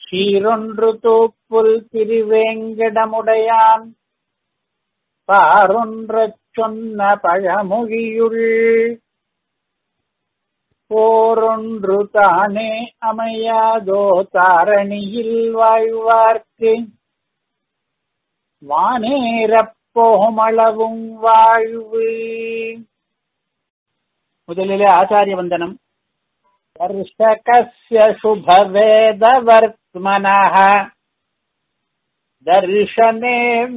சீரொன்று தூப்புல் திருவேங்கடமுடையான் பாரொன்றச் சொன்ன பழமொழியுள் போரொன்று தானே அமையாதோ தாரணியில் வாழ்வார்க்கு வானேரப் போமளவும் வாழ்வு முதலிலே ஆச்சாரிய வந்தனம் दर्शकस्य शुभवेदवर्त्मनः दर्शने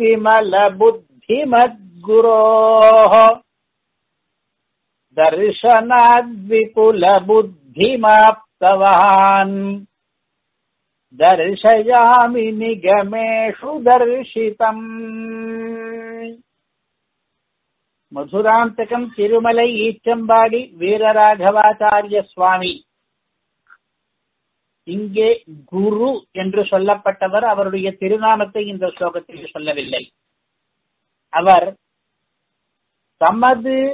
विमलबुद्धिमद्गुरोः दर्शनाद्विपुलबुद्धिमाप्तवान् दर्शयामि निगमेषु दर्शितम् மதுராந்தகம் திருமலை ஈச்சம்பாடி வீரராகவாச்சாரிய சுவாமி இங்கே குரு என்று சொல்லப்பட்டவர் அவருடைய திருநாமத்தை இந்த ஸ்லோகத்தில் சொல்லவில்லை அவர் தமது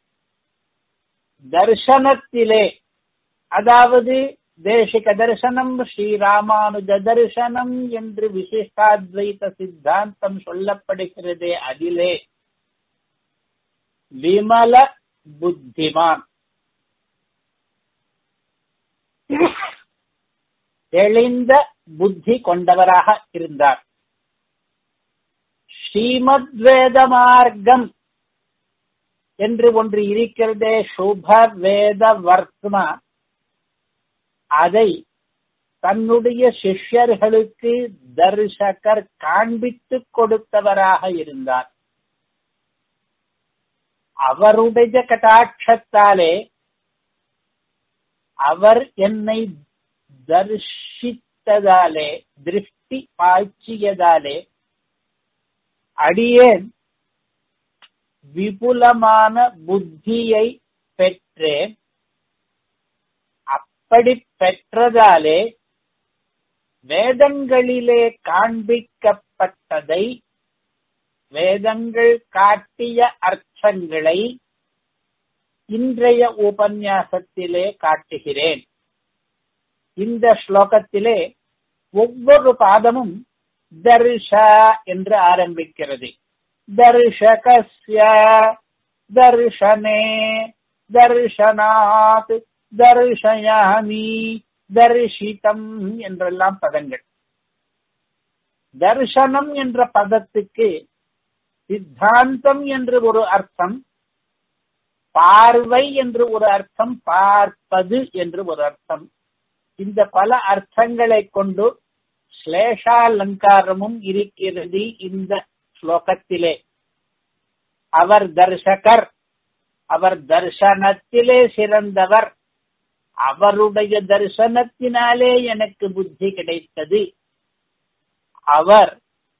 தர்சனத்திலே அதாவது தேசிக தரிசனம் ஸ்ரீராமானுஜ தரிசனம் என்று விசிஷ்டாத்வைத சித்தாந்தம் சொல்லப்படுகிறதே அதிலே விமல புத்திமான் தெளிந்த புத்தி கொண்டவராக இருந்தார் ஸ்ரீமத் வேத மார்க்கம் என்று ஒன்று இருக்கிறதே சுப வேத வர்த்தமா அதை தன்னுடைய சிஷ்யர்களுக்கு தரிசகர் காண்பித்துக் கொடுத்தவராக இருந்தார் அவருடைய கட்டாட்சத்தாலே அவர் என்னை தர்ஷித்ததாலே திருஷ்டி பாய்ச்சியதாலே அடியேன் விபுலமான புத்தியை பெற்றேன் அப்படி பெற்றதாலே வேதங்களிலே காண்பிக்கப்பட்டதை வேதங்கள் காட்டிய அர்த்தங்களை இன்றைய உபன்யாசத்திலே காட்டுகிறேன் இந்த ஸ்லோகத்திலே ஒவ்வொரு பாதமும் தர்ஷ என்று ஆரம்பிக்கிறது தர்ஷகஸ்ய தர்ஷனே தர்ஷனாத் தர்ஷயாமி தர்ஷிதம் என்றெல்லாம் பதங்கள் தர்ஷனம் என்ற பதத்துக்கு சித்தாந்தம் என்று ஒரு அர்த்தம் பார்வை என்று ஒரு அர்த்தம் பார்ப்பது என்று ஒரு அர்த்தம் இந்த பல அர்த்தங்களை கொண்டு ஸ்லேஷாலங்காரமும் இருக்கிறது இந்த ஸ்லோகத்திலே அவர் தர்ஷகர் அவர் தர்சனத்திலே சிறந்தவர் அவருடைய தரிசனத்தினாலே எனக்கு புத்தி கிடைத்தது அவர்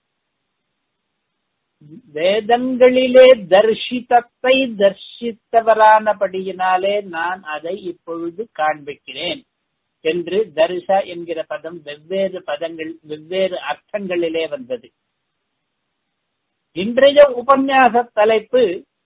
வேதங்களிலே தர்ஷிதத்தை தர்ஷித்தவரானபடியினாலே நான் அதை இப்பொழுது காண்பிக்கிறேன் என்று தரிச என்கிற பதம் வெவ்வேறு பதங்கள் வெவ்வேறு அர்த்தங்களிலே வந்தது இன்றைய உபன்யாச தலைப்பு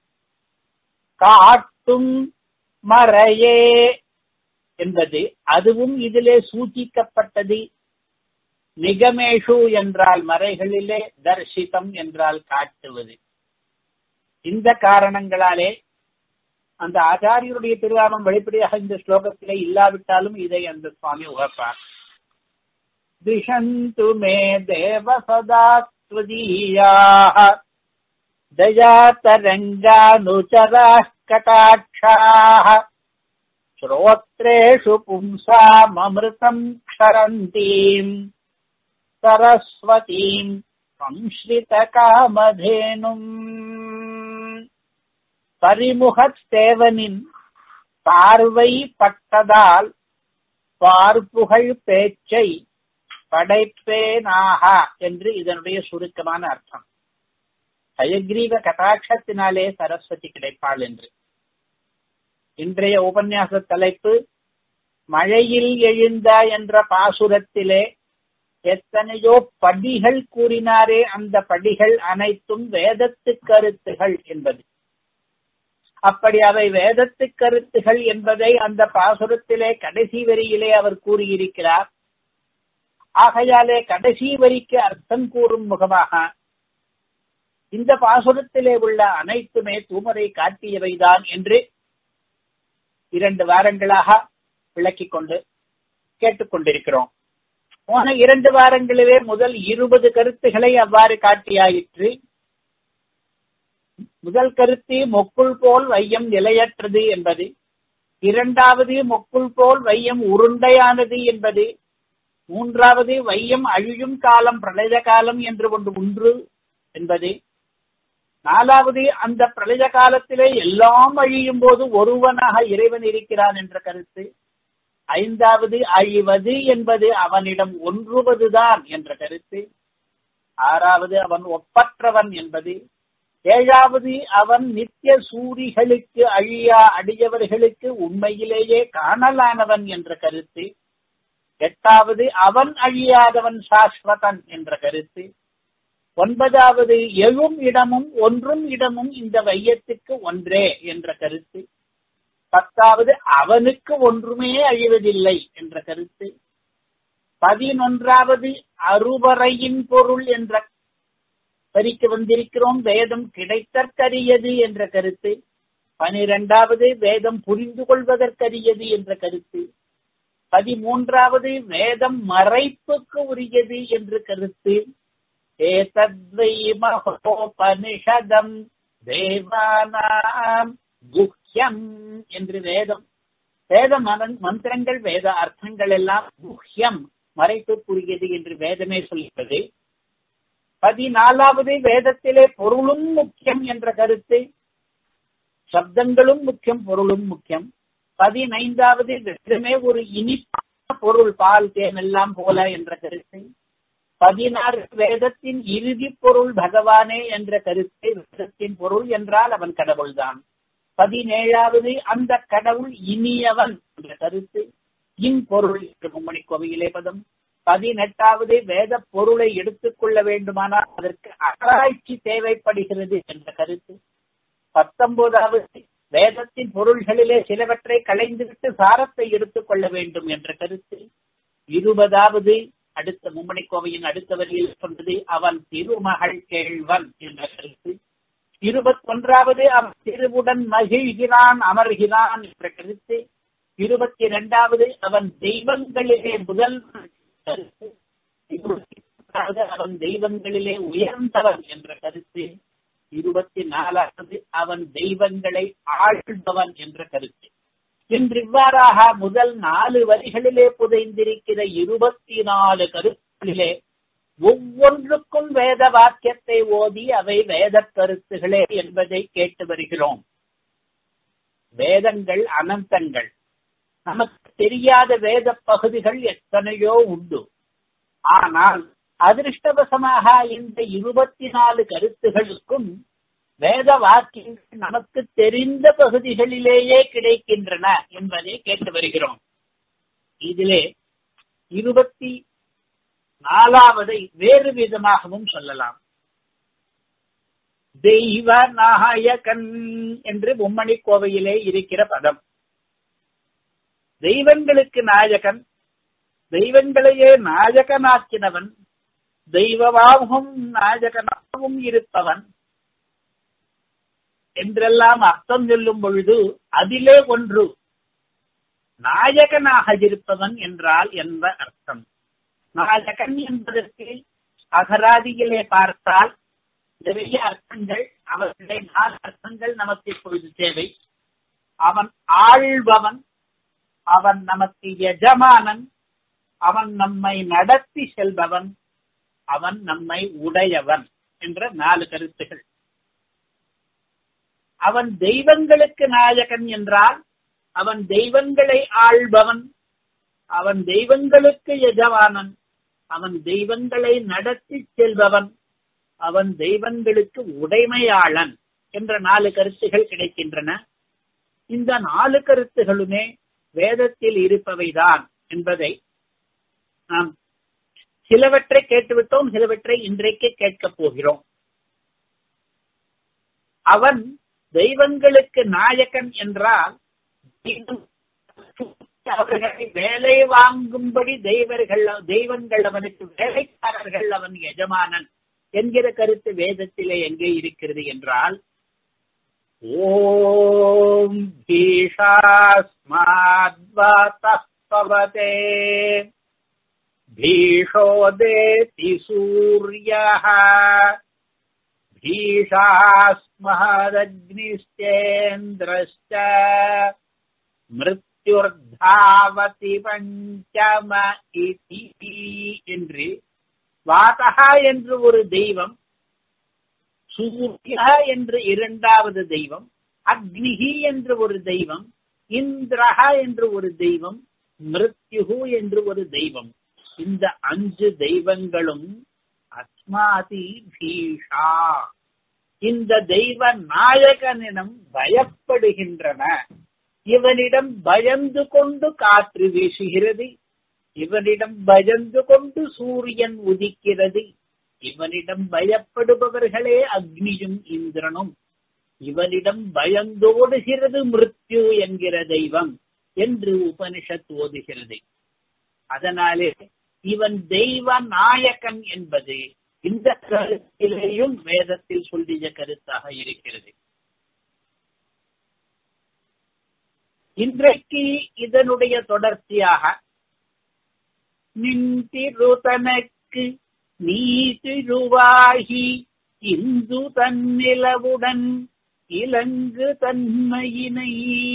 காட்டும் மறையே என்பது அதுவும் இதிலே சூச்சிக்கப்பட்டது நிகமேஷு என்றால் மறைகளிலே தர்ஷிதம் என்றால் காட்டுவது இந்த காரணங்களாலே அந்த ஆச்சாரியருடைய திருவாமம் வெளிப்படையாக இந்த ஸ்லோகத்திலே இல்லாவிட்டாலும் இதை அந்த சுவாமி உகப்பார் திஷந்து மே தேவ சதாத்வதீயாக दयातरङ्गानुचराः कटाक्षाः श्रोत्रेषु पुंसाममृतम् क्षरन्तीम् सरस्वतीम् संश्रितकामधेनुम् பரிமுகத்தேவனின் பார்வை பட்டதால் பார்ப்புகழ் பேச்சை படைப்பேனாக என்று இதனுடைய சுருக்கமான அர்த்தம் ஹயக்ரீவ கட்டாட்சத்தினாலே சரஸ்வதி கிடைப்பாள் என்று இன்றைய உபன்யாச தலைப்பு மழையில் எழுந்த என்ற பாசுரத்திலே எத்தனையோ படிகள் கூறினாரே அந்த படிகள் அனைத்தும் வேதத்து கருத்துகள் என்பது அப்படி அவை வேதத்து கருத்துகள் என்பதை அந்த பாசுரத்திலே கடைசி வரியிலே அவர் கூறியிருக்கிறார் ஆகையாலே கடைசி வரிக்கு அர்த்தம் கூறும் முகமாக இந்த பாசுரத்திலே உள்ள அனைத்துமே தூமரை காட்டியவைதான் என்று இரண்டு வாரங்களாக விளக்கிக் கொண்டு கேட்டுக்கொண்டிருக்கிறோம் போன இரண்டு வாரங்களிலே முதல் இருபது கருத்துக்களை அவ்வாறு காட்டியாயிற்று முதல் கருத்து மொக்குள் போல் வையம் நிலையற்றது என்பது இரண்டாவது மொக்குள் போல் வையம் உருண்டையானது என்பது மூன்றாவது வையம் அழியும் காலம் பிரளய காலம் என்று ஒன்று உண்டு என்பது நாலாவது அந்த பிரளய காலத்திலே எல்லாம் அழியும் போது ஒருவனாக இறைவன் இருக்கிறான் என்ற கருத்து ஐந்தாவது அழிவது என்பது அவனிடம் ஒன்றுவதுதான் என்ற கருத்து ஆறாவது அவன் ஒப்பற்றவன் என்பது ஏழாவது அவன் நித்திய சூரிகளுக்கு அழியா அடியவர்களுக்கு உண்மையிலேயே காணலானவன் என்ற கருத்து எட்டாவது அவன் அழியாதவன் சாஸ்வதன் என்ற கருத்து ஒன்பதாவது எழும் இடமும் ஒன்றும் இடமும் இந்த வையத்துக்கு ஒன்றே என்ற கருத்து பத்தாவது அவனுக்கு ஒன்றுமே அழிவதில்லை என்ற கருத்து பதினொன்றாவது அறுவரையின் பொருள் என்ற வரிக்கு வந்திருக்கிறோம் வேதம் கிடைத்தற்கரியது என்ற கருத்து பனிரெண்டாவது வேதம் புரிந்து கொள்வதற்கரியது என்ற கருத்து பதிமூன்றாவது வேதம் மறைப்புக்கு உரியது என்று கருத்து ஏதத்வை மகோபனிஷதம் தேவானாம் குஹ்யம் என்று வேதம் வேத மந்திரங்கள் வேத அர்த்தங்கள் எல்லாம் குஹ்யம் மறைப்புக்குரியது என்று வேதமே சொல்கிறது பதினாலாவது வேதத்திலே பொருளும் முக்கியம் என்ற கருத்து சப்தங்களும் முக்கியம் பொருளும் முக்கியம் பதினைந்தாவது வேதமே ஒரு இனிப்பான பொருள் பால் தேன் எல்லாம் போல என்ற கருத்து பதினாறு வேதத்தின் இறுதி பொருள் பகவானே என்ற கருத்தை வேதத்தின் பொருள் என்றால் அவன் கடவுள்தான் பதினேழாவது அந்த கடவுள் இனியவன் என்ற கருத்து இன் பொருள் என்று மும்மணி கோவையிலே பதம் பதினெட்டாவது வேத பொருளை எடுத்துக்கொள்ள வேண்டுமானால் அதற்கு ஆராய்ச்சி தேவைப்படுகிறது என்ற கருத்து பத்தொன்பதாவது வேதத்தின் பொருள்களிலே சிலவற்றை களைந்துவிட்டு சாரத்தை எடுத்துக்கொள்ள வேண்டும் என்ற கருத்து இருபதாவது அடுத்த மும்மணி கோவையின் அடுத்த வரியில் சொன்னது அவன் திருமகள் கேள்வன் என்ற கருத்து இருபத்தொன்றாவது அவன் திருவுடன் மகிழ்கிறான் அமர்கிறான் என்ற கருத்து இருபத்தி இரண்டாவது அவன் தெய்வங்களிலே முதல் கருத்து அவன் தெய்வங்களிலே உயர்ந்தவன் என்ற கருத்து இருபத்தி நாலாவது அவன் தெய்வங்களை ஆழ்பவன் என்ற கருத்து இன்று இவ்வாறாக முதல் நாலு வரிகளிலே புதைந்திருக்கிற இருபத்தி நாலு கருத்துகளிலே ஒவ்வொன்றுக்கும் வேத வாக்கியத்தை ஓதி அவை வேத கருத்துகளே என்பதை கேட்டு வருகிறோம் வேதங்கள் அனந்தங்கள் நமக்கு தெரியாத வேத பகுதிகள் எத்தனையோ உண்டு ஆனால் அதிர்ஷ்டவசமாக இந்த இருபத்தி நாலு கருத்துகளுக்கும் வேத வாக்கியங்கள் நமக்கு தெரிந்த பகுதிகளிலேயே கிடைக்கின்றன என்பதை கேட்டு வருகிறோம் இதிலே இருபத்தி நாலாவதை வேறு விதமாகவும் சொல்லலாம் தெய்வ நாயகன் என்று மும்மணி கோவையிலே இருக்கிற பதம் தெய்வங்களுக்கு நாயகன் தெய்வங்களையே நாயகனாக்கினவன் தெய்வமாகவும் நாயகனாகவும் இருப்பவன் என்றெல்லாம் அர்த்தம் சொல்லும் பொழுது அதிலே ஒன்று நாயகனாக இருப்பவன் என்றால் என்ற அர்த்தம் நாயகன் என்பதற்கு அகராதியிலே பார்த்தால் நிறைய அர்த்தங்கள் அவர்களை நாலு அர்த்தங்கள் நமக்கு இப்பொழுது தேவை அவன் ஆழ்பவன் அவன் நமக்கு எஜமானன் அவன் நம்மை நடத்தி செல்பவன் அவன் நம்மை உடையவன் என்ற நாலு கருத்துகள் அவன் தெய்வங்களுக்கு நாயகன் என்றால் அவன் தெய்வங்களை ஆள்பவன் அவன் தெய்வங்களுக்கு எஜமானன் அவன் தெய்வங்களை நடத்தி செல்பவன் அவன் தெய்வங்களுக்கு உடைமையாளன் என்ற நாலு கருத்துகள் கிடைக்கின்றன இந்த நாலு கருத்துகளுமே வேதத்தில் இருப்பவைதான் என்பதை நாம் சிலவற்றை கேட்டுவிட்டோம் சிலவற்றை இன்றைக்கு கேட்கப் போகிறோம் அவன் தெய்வங்களுக்கு நாயகன் என்றால் அவர்களை வேலை வாங்கும்படி தெய்வர்கள் தெய்வங்கள் அவனுக்கு வேலைக்காரர்கள் அவன் எஜமானன் என்கிற கருத்து வேதத்திலே எங்கே இருக்கிறது என்றால் ஓம் பீஷாஸ்மாத்வாத்தே भीषोदेति सूर्यः भीषास्महदग्निश्चेन्द्रश्च மிருத்யுர்தாவதி பஞ்சம இதி என்று வாதகா என்று ஒரு தெய்வம் சூர்யா என்று இரண்டாவது தெய்வம் அக்னிஹி என்று ஒரு தெய்வம் இந்திரஹா என்று ஒரு தெய்வம் மிருத்யுகு என்று ஒரு தெய்வம் இந்த அஞ்சு தெய்வங்களும் அஸ்மாதி பீஷா இந்த தெய்வ நாயகனிடம் பயப்படுகின்றன இவனிடம் பயந்து கொண்டு காற்று வீசுகிறது இவனிடம் பயந்து கொண்டு சூரியன் உதிக்கிறது இவனிடம் பயப்படுபவர்களே அக்னியும் இந்திரனும் இவனிடம் பயந்தோடுகிறது மிருத்யு என்கிற தெய்வம் என்று உபனிஷத் ஓதுகிறது அதனாலே இவன் தெய்வ நாயகன் என்பது இந்த கருத்திலேயும் வேதத்தில் சொல்லிய கருத்தாக இருக்கிறது இன்றைக்கு இதனுடைய தொடர்ச்சியாக நின்றிரு தனக்கு நீதிருவாகி இந்து தன்னிலவுடன் இலங்கு தன்மையினை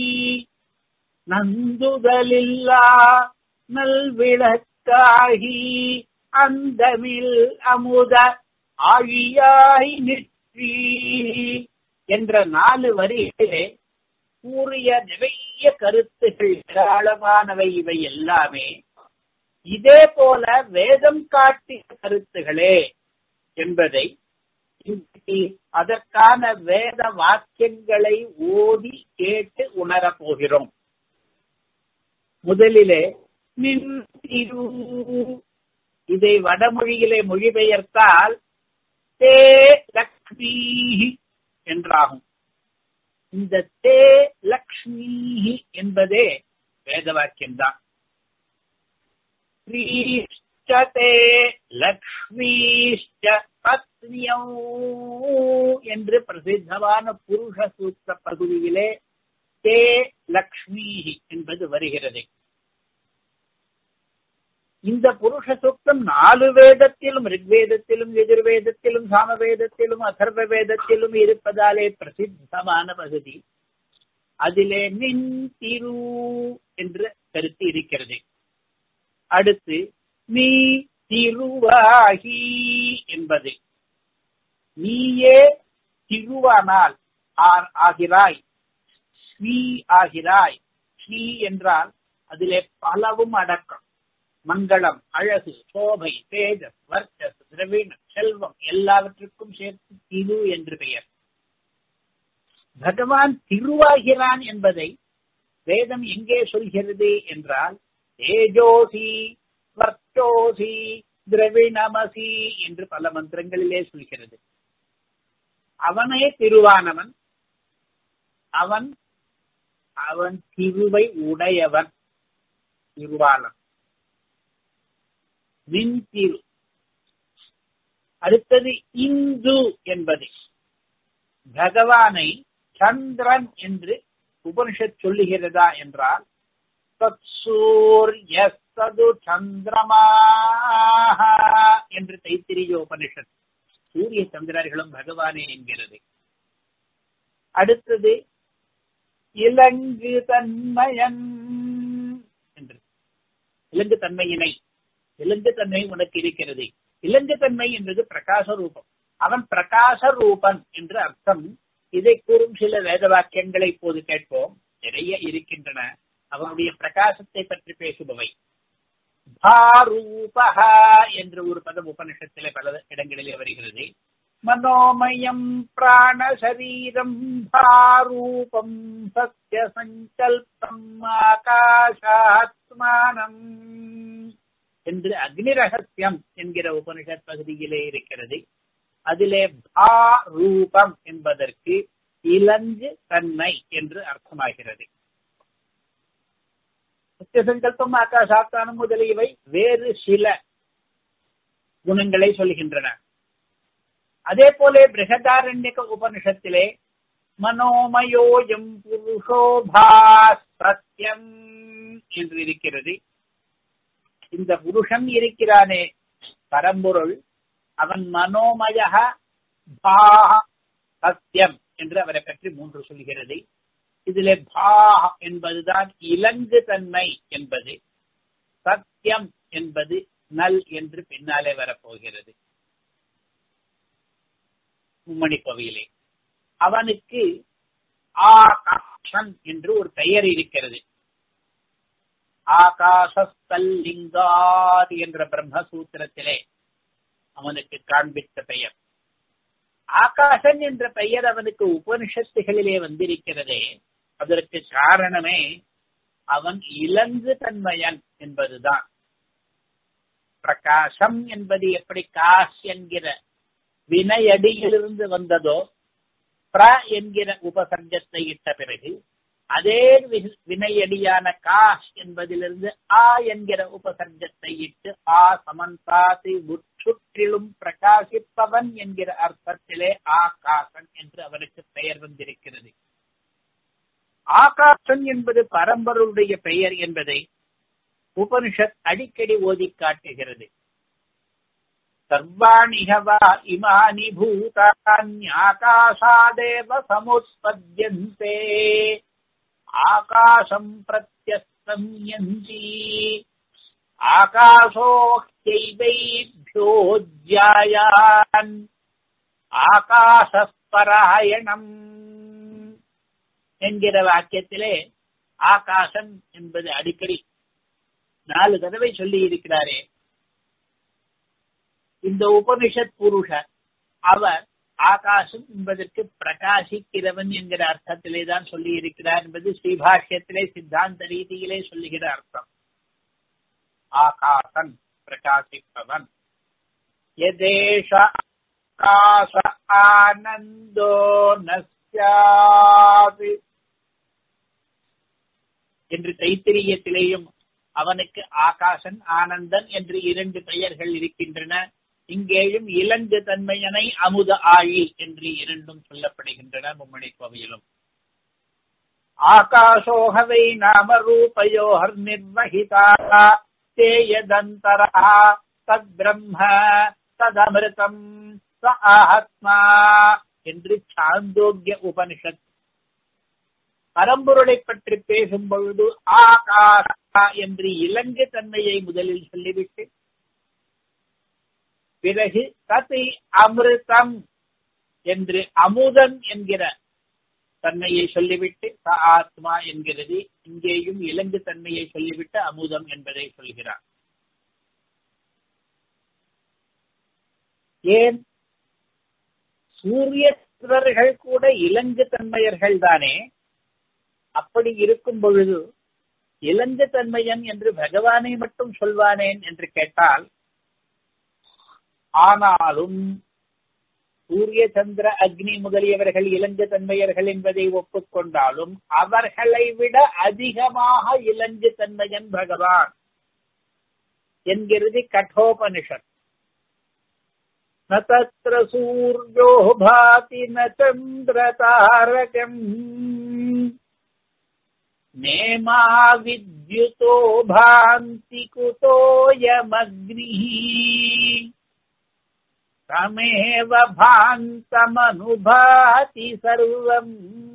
நந்துதலில்லா நல்விளக்காகி அந்தமில் அமுத ஆழியாய் நிற்றி என்ற நாலு வரிகளே கூறிய நிறைய கருத்துகள் ஏராளமானவை இவை எல்லாமே இதே போல வேதம் காட்டிய கருத்துகளே என்பதை அதற்கான வேத வாக்கியங்களை ஓதி கேட்டு உணரப் போகிறோம் முதலிலே நின் திரு இதை வடமொழியிலே மொழிபெயர்த்தால் தே லக்ஷ்மி என்றாகும் இந்த தே லக்ஷ்மி என்பதே வேத வாக்கியம்தான் ஸ்ரீஷ்டதே லக்ஷ்மீஷ்ட பத்னியோ என்று பிரசித்தமான புருஷ சூத்திர பகுதியிலே தே லக்ஷ்மி என்பது வருகிறது இந்த புருஷ சூக்தம் நாலு வேதத்திலும் ரிக்வேதத்திலும் எதிர்வேதத்திலும் சாமவேதத்திலும் அதர்வ வேதத்திலும் இருப்பதாலே பிரசித்தமான பகுதி அதிலே நின் திரு என்ற கருத்து இருக்கிறது அடுத்து நீ திருவாகி என்பது நீயே திருவானால் ஆகிறாய் ஸ்ரீ ஆகிறாய் ஸ்ரீ என்றால் அதிலே பலவும் அடக்கம் மங்களம் அழகு சோபை தேஜஸ் வர்ச்சஸ் திரவீணம் செல்வம் எல்லாவற்றுக்கும் சேர்த்து திரு என்று பெயர் பகவான் திருவாகிறான் என்பதை வேதம் எங்கே சொல்கிறது என்றால் தேஜோசி வர்ச்சோசி திரவிணமசி என்று பல மந்திரங்களிலே சொல்கிறது அவனே திருவானவன் அவன் அவன் திருவை உடையவன் திருவாளன் மின்திரு அடுத்தது இந்து என்பது பகவானை சந்திரன் என்று உபனிஷத் சொல்லுகிறதா என்றால் சூரியஸ்தது சந்திரமா என்று தைத்திரிய உபனிஷத் சூரிய சந்திரர்களும் பகவானே என்கிறது அடுத்தது இலங்கு தன்மயன் என்று இலங்கு தன்மையினை இலங்கு தன்மை உனக்கு இருக்கிறது இலங்கு தன்மை என்பது பிரகாச ரூபம் அவன் பிரகாச ரூபன் என்று அர்த்தம் இதை கூறும் சில வேத வாக்கியங்களை இப்போது கேட்போம் நிறைய இருக்கின்றன அவனுடைய பிரகாசத்தை பற்றி பேசுபவை பாரூபக என்று ஒரு பதம் உபனிஷத்திலே பல இடங்களிலே வருகிறது மனோமயம் பிராண சரீரம் பாரூபம் சத்திய சங்கல்பம் ஆகாஷாத்மானம் என்று அக்னி ரகசியம் என்கிற உபனிஷத் பகுதியிலே இருக்கிறது அதிலே பா ரூபம் என்பதற்கு இளஞ்சு தன்மை என்று அர்த்தமாகிறது நித்திய சங்கல்பம் ஆகாசாத்தானம் முதலியவை வேறு சில குணங்களை சொல்கின்றன அதே போல பிரகதாரண்யக உபனிஷத்திலே மனோமயோயம் புருஷோபாஸ் சத்தியம் என்று இருக்கிறது இந்த புருஷன் இருக்கிறானே பரம்பொருள் அவன் மனோமய சத்தியம் என்று அவரை பற்றி மூன்று சொல்கிறது இதிலே பா என்பதுதான் இலங்கு தன்மை என்பது சத்தியம் என்பது நல் என்று பின்னாலே வரப்போகிறது மும்மணி கவியிலே அவனுக்கு ஆகாஷன் என்று ஒரு பெயர் இருக்கிறது ஆகாசஸ்தல்லிங்காத் என்ற பிரம்மசூத்திரத்திலே அவனுக்கு காண்பித்த பெயர் ஆகாசன் என்ற பெயர் அவனுக்கு உபனிஷத்துகளிலே வந்திருக்கிறதே அதற்கு காரணமே அவன் இலங்கு தன்மையன் என்பதுதான் பிரகாசம் என்பது எப்படி காஷ் என்கிற வினையடியிலிருந்து வந்ததோ பிர என்கிற உபசர்க்கத்தை இட்ட பிறகு அதே வினையடியான காஷ் என்பதிலிருந்து ஆ என்கிற உபசர்க்கத்தை இட்டு ஆ சமந்தாசி உற்றுற்றிலும் பிரகாசிப்பவன் என்கிற அர்த்தத்திலே ஆகாசன் என்று அவருக்கு பெயர் வந்திருக்கிறது ஆகாசன் என்பது பரம்பருடைய பெயர் என்பதை உபனிஷத் அடிக்கடி ஓதி காட்டுகிறது சர்வாணிகவா இமானி பூதான்யாகாசாதேவ சமுத்பத்யந்தே ஆகாசம் பிரத்யஸ்தம்யந்தி ஆகாசோஹ்யைவைभ्योऽध्यायान् ஆகாசப்பராயணம் என்கிற வாக்கியத்திலே ஆகாசம் என்பது அடிக்கடி நாலு தடவை சொல்லி இருக்கிறாரே இந்த உபனிஷத் புருஷ அவர் ஆகாசம் என்பதற்கு பிரகாசிக்கிறவன் என்கிற அர்த்தத்திலே தான் சொல்லி இருக்கிறார் என்பது ஸ்ரீபாஷ்யத்திலே சித்தாந்த ரீதியிலே சொல்லுகிற அர்த்தம் ஆகாசன் பிரகாசிப்பவன் எதேஷ ஆகாச ஆனந்தோ நஸ்யாதி என்று தைத்திரியத்திலேயும் அவனுக்கு ஆகாசன் ஆனந்தன் என்று இரண்டு பெயர்கள் இருக்கின்றன இங்கேயும் இலங்கு தன்மையனை அமுத ஆழி என்று இரண்டும் சொல்லப்படுகின்றன மும்மணி கோவிலும் ஆகாசோகவை நாம ரூபயோஹர் நிர்வகிதா தேயதந்தரா தத் பிரம்ம ததமிருதம் ச ஆத்மா என்று சாந்தோக்கிய உபனிஷத் பரம்பொருளை பற்றி பேசும் பொழுது ஆகாசா என்று இலங்கு தன்மையை முதலில் சொல்லிவிட்டு பிறகு தத்தை அமிர்தம் என்று அமுதன் என்கிற தன்மையை சொல்லிவிட்டு ச ஆத்மா என்கிறது இங்கேயும் இலங்கு தன்மையை சொல்லிவிட்டு அமுதம் என்பதை சொல்கிறார் ஏன் சூரிய சந்திரர்கள் கூட இலங்கு தன்மையர்கள் தானே அப்படி இருக்கும் பொழுது இலங்கு தன்மையன் என்று பகவானை மட்டும் சொல்வானேன் என்று கேட்டால் ஆனாலும் சூரிய சந்திர அக்னி முதலியவர்கள் இலங்கு தன்மையர்கள் என்பதை ஒப்புக்கொண்டாலும் அவர்களை விட அதிகமாக இலங்கு தன்மையன் பகவான் என்கிறது கட்டோபனிஷத் न तत्र सूर्यो भाति न चन्द्रतारकम् नेमा विद्युतो भान्ति कुतोऽयमग्निः तमेव भान्तमनुभाति सर्वम्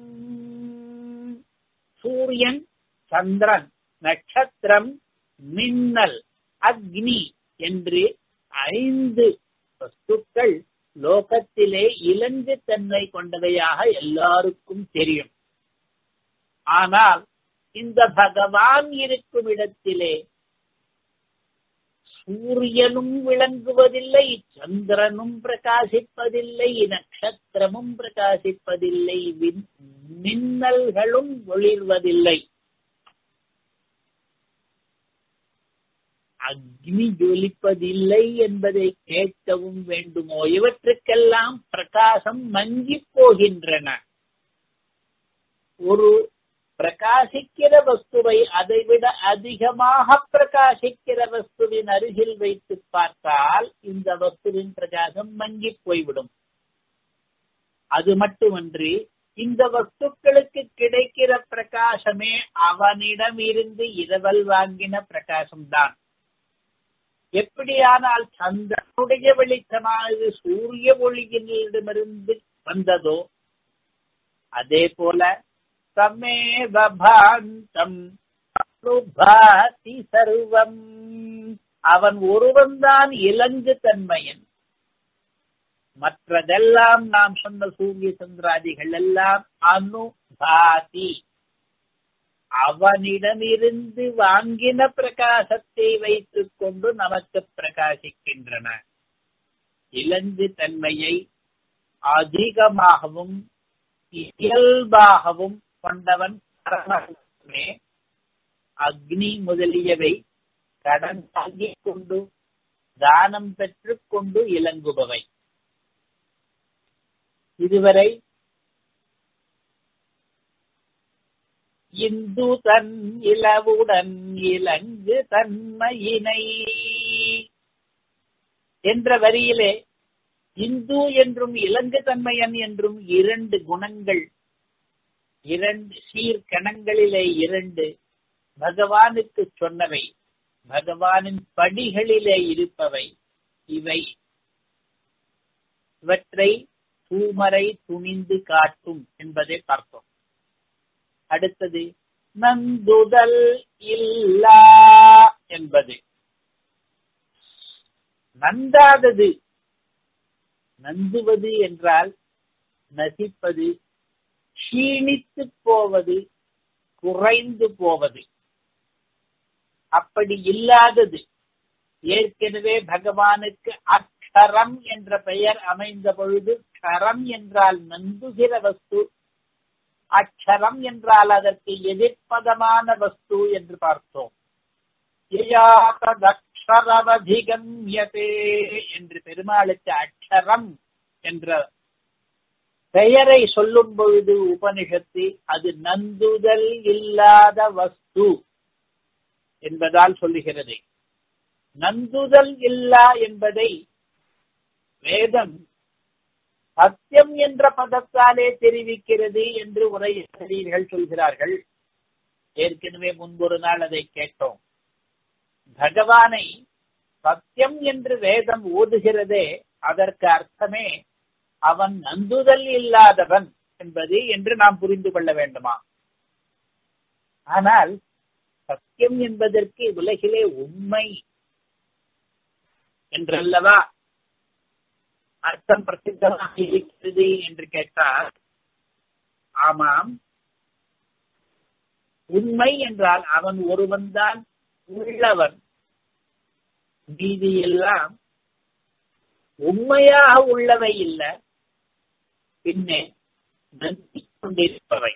சூரியன் சந்திரன் நட்சத்திரம் மின்னல் அக்னி என்று ஐந்து வஸ்துக்கள் லோகத்திலே இலங்கு தன்மை கொண்டவையாக எல்லாருக்கும் தெரியும் ஆனால் இந்த பகவான் இருக்கும் இடத்திலே சூரியனும் விளங்குவதில்லை சந்திரனும் பிரகாசிப்பதில்லை நட்சத்திரமும் பிரகாசிப்பதில்லை மின்னல்களும் ஒளிர்வதில்லை அக்னி ஜொலிப்பதில்லை என்பதை கேட்கவும் வேண்டுமோ இவற்றுக்கெல்லாம் பிரகாசம் மங்கி போகின்றன ஒரு பிரகாசிக்கிற வஸ்துவை அதைவிட அதிகமாக பிரகாசிக்கிற வஸ்துவின் அருகில் வைத்து பார்த்தால் இந்த வஸ்துவின் பிரகாசம் மங்கி போய்விடும் அது மட்டுமன்றி இந்த வஸ்துக்களுக்கு கிடைக்கிற பிரகாசமே அவனிடம் இருந்து இரவல் வாங்கின பிரகாசம்தான் எப்படியானால் சந்திரனுடைய வெளிச்சமானது சூரிய ஒளியினிடமிருந்து வந்ததோ அதே போல சமேவ பாந்தம் அனுபாதி சர்வம் அவன் ஒருவன்தான் இலங்கு தன்மையன் மற்றதெல்லாம் நாம் சொன்ன சூரிய சந்திராதிகள் எல்லாம் அனுபாதி அவனிடமிருந்து வாங்கின பிரகாசத்தை வைத்துக் கொண்டு நமக்கு பிரகாசிக்கின்றன இலங்கு தன்மையை அதிகமாகவும் இயல்பாகவும் கொண்டவன் பரமமே அக்னி முதலியவை கடன் தாங்கிக் கொண்டு தானம் பெற்றுக் கொண்டு இலங்குபவை இதுவரை இந்து தன் இலவுடன் இலங்கு தன்மையினை என்ற வரியிலே இந்து என்றும் இலங்கு தன்மையன் என்றும் இரண்டு குணங்கள் இரண்டு சீர்கணங்களிலே இரண்டு பகவானுக்கு சொன்னவை பகவானின் படிகளிலே இருப்பவை இவை இவற்றை தூமரை துணிந்து காட்டும் என்பதை பார்த்தோம் அடுத்தது நந்துதல் இல்லா என்பது நந்தாதது நந்துவது என்றால் நசிப்பது க்ஷீணித்து போவது குறைந்து போவது அப்படி இல்லாதது ஏற்கனவே பகவானுக்கு அக்ஷரம் என்ற பெயர் அமைந்த பொழுது கரம் என்றால் நந்துகிற வஸ்து அக்ஷரம் என்றால் அதற்கு எதிர்ப்பதமான வஸ்து என்று பார்த்தோம் அக்ஷரவதிகம்யதே என்று பெருமாளுக்கு அக்ஷரம் என்ற பெயரை சொல்லும் பொழுது உபனிஷத்து அது நந்துதல் இல்லாத வஸ்து என்பதால் சொல்லுகிறது நந்துதல் இல்லா என்பதை வேதம் சத்தியம் என்ற பதத்தாலே தெரிவிக்கிறது என்று உரையாசிரியர்கள் சொல்கிறார்கள் ஏற்கனவே முன்பொரு நாள் அதை கேட்டோம் பகவானை சத்தியம் என்று வேதம் ஓதுகிறதே அதற்கு அர்த்தமே அவன் நந்துதல் இல்லாதவன் என்பது என்று நாம் புரிந்து கொள்ள வேண்டுமா ஆனால் சத்தியம் என்பதற்கு உலகிலே உண்மை என்றல்லவா அர்த்தம் பிரசித்தமாக இருக்கிறது என்று கேட்டால் ஆமாம் உண்மை என்றால் அவன் ஒருவன்தான் உள்ளவன் மீதி எல்லாம் உண்மையாக உள்ளவை இல்ல பின்னே நந்தி கொண்டிருப்பவை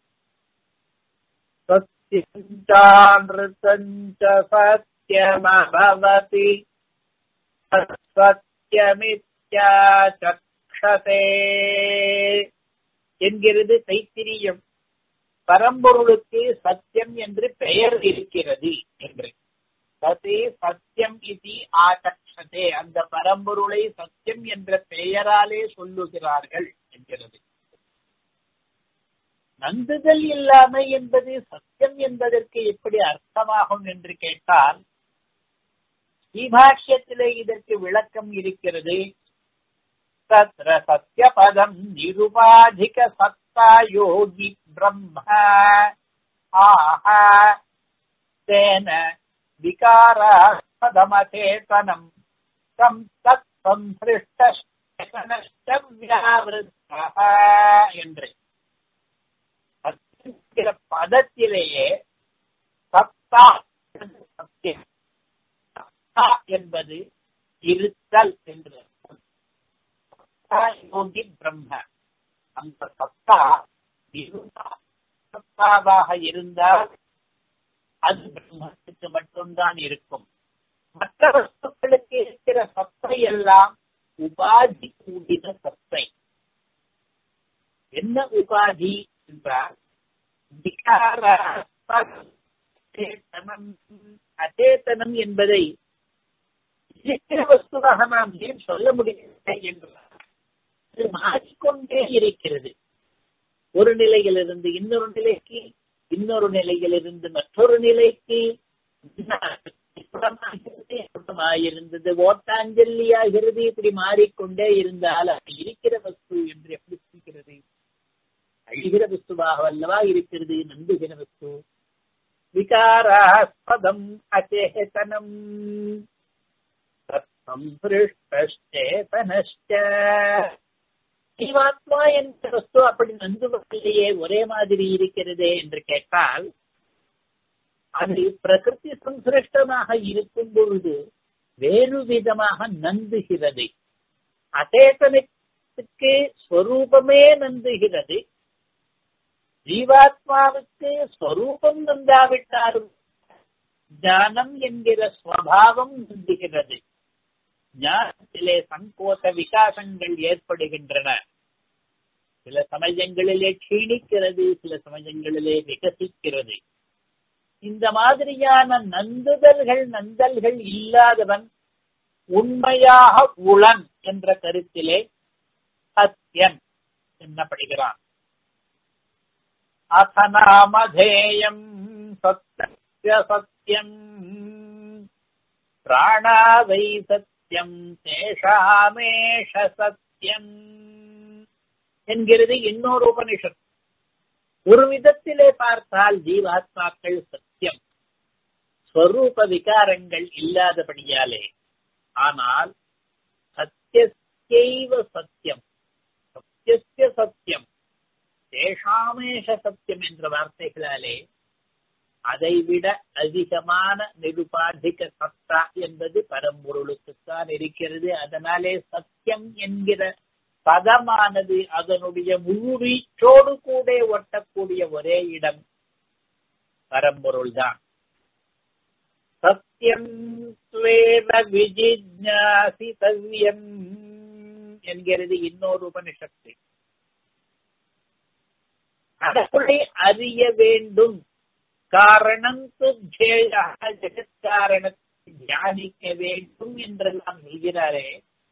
சத்தியமபவதி சத்தியமித்யாச்சக்ஷதே என்கிறது தைத்திரியம் பரம்பொருளுக்கு சத்தியம் என்று பெயர் இருக்கிறது என்று சதே சத்தியம் இது ஆச்சக்ஷதே அந்த பரம்பொருளை சத்தியம் என்ற பெயராலே சொல்லுகிறார்கள் என்கிறது நந்துதல் இல்லாமை என்பது சத்தியம் என்பதற்கு எப்படி அர்த்தமாகும் என்று கேட்டால் ஸ்ரீபாஷ்யத்திலே இதற்கு விளக்கம் இருக்கிறது தத்ர சத்யபதம் நிருபாதிக சத்தா யோகி பிரம்ம ஆஹ தேன விகாராத்மதமசேதனம் தம் தத் சம்சிருஷ்ட என்று பதத்திலேயே சத்தா சத்தியம் சத்தா என்பது இருத்தல் என்று யோகி பிரம்ம அந்த சத்தா சத்தாவாக இருந்தால் அது பிரம்மத்துக்கு மட்டும்தான் இருக்கும் மற்ற வஸ்துக்களுக்கு இருக்கிற சத்தை எல்லாம் உபாதி கூடின சத்தை என்ன உபாதி என்றால் விகாரம் அச்சேதனம் என்பதை இருக்கிற வஸ்துவாக நாம் ஏன் சொல்ல முடியவில்லை என்றால் அது மாறிக்கொண்டே இருக்கிறது ஒரு நிலையிலிருந்து இன்னொரு நிலைக்கு இன்னொரு நிலையிலிருந்து மற்றொரு நிலைக்கு இருந்தது ஓட்டாஞ்சல்லி ஆகிறது இப்படி மாறிக்கொண்டே இருந்தால் அது இருக்கிற வஸ்து என்று எப்படி சொல்கிறது அழிகிற வஸ்துவாக அல்லவா இருக்கிறது நம்புகிற வஸ்து விகாராஸ்பதம் அச்சேதனம் சம்பிருஷ்டேதனஷ்ட ஜீவாத்மா என்ற வஸ்து அப்படி நந்துவதிலேயே ஒரே மாதிரி இருக்கிறதே என்று கேட்டால் அது பிரகிருதி சம்பிருஷ்டமாக இருக்கும் பொழுது வேறு விதமாக நந்துகிறது அச்சேதனத்துக்கு ஸ்வரூபமே நந்துகிறது ஜீவாத்மாவுக்கு ஸ்வரூபம் நந்தாவிட்டாலும் ஞானம் என்கிற ஸ்வபாவம் நந்துகிறது ஞானத்திலே சங்கோச விகாசங்கள் ஏற்படுகின்றன சில சமயங்களிலே க்ஷீணிக்கிறது சில சமயங்களிலே விகசிக்கிறது இந்த மாதிரியான நந்துதல்கள் நந்தல்கள் இல்லாதவன் உண்மையாக உளன் என்ற கருத்திலே சத்தியன் என்னப்படுகிறான் அசநாமதேயம் சத்திய சத்தியம் பிராணாவை சத்தியம் தேஷாமேஷ சத்தியம் என்கிறது இன்னொரு உபனிஷத் ஒரு விதத்திலே பார்த்தால் ஜீவாத்மாக்கள் சத்தியம் ஸ்வரூப விகாரங்கள் இல்லாதபடியாலே ஆனால் சத்தியஸ்யைவ சத்தியம் சத்தியஸ்ய சத்தியம் தேஷாமேஷ சத்தியம் என்ற வார்த்தைகளாலே அதைவிட அதிகமான நிருபாதிக சத்தா என்பது பரம்பொருளுக்குத்தான் இருக்கிறது அதனாலே சத்தியம் என்கிற பதமானது அதனுடைய முழுவீச்சோடு கூட ஒட்டக்கூடிய ஒரே இடம் பரம்பொருள் தான் சத்தியம் ஸ்வேத விஜிஜாசிதவ்யம் என்கிறது இன்னொரு உபனிஷத்து கடவுளை அறிய வேண்டும் காரணம் ஜெகத்காரணத்தை தியானிக்க வேண்டும் என்றெல்லாம் சொல்கிறாரே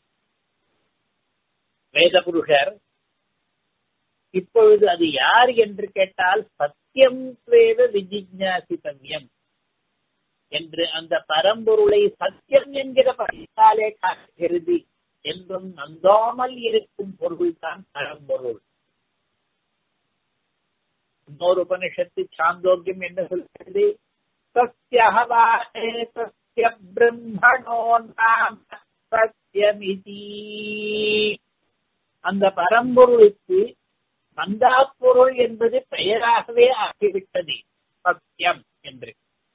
வேதபுருஷர் இப்பொழுது அது யார் என்று கேட்டால் சத்தியம் வேத விஜிஜாசிதவ்யம் என்று அந்த பரம்பொருளை சத்தியம் என்கிற படைத்தாலே காட்டுகிறது என்றும் நந்தாமல் இருக்கும் பொருள் தான் பரம்பொருள் இன்னொரு உபனிஷத்து சாந்தோக்கியம் என்ன சொல்கிறது சத்யஹவானே சத்ய பிரம்மணோ நாம சத்யமிதி அந்த பரம்பொருளுக்கு மந்தா பொருள் என்பது பெயராகவே ஆகிவிட்டது சத்தியம் என்று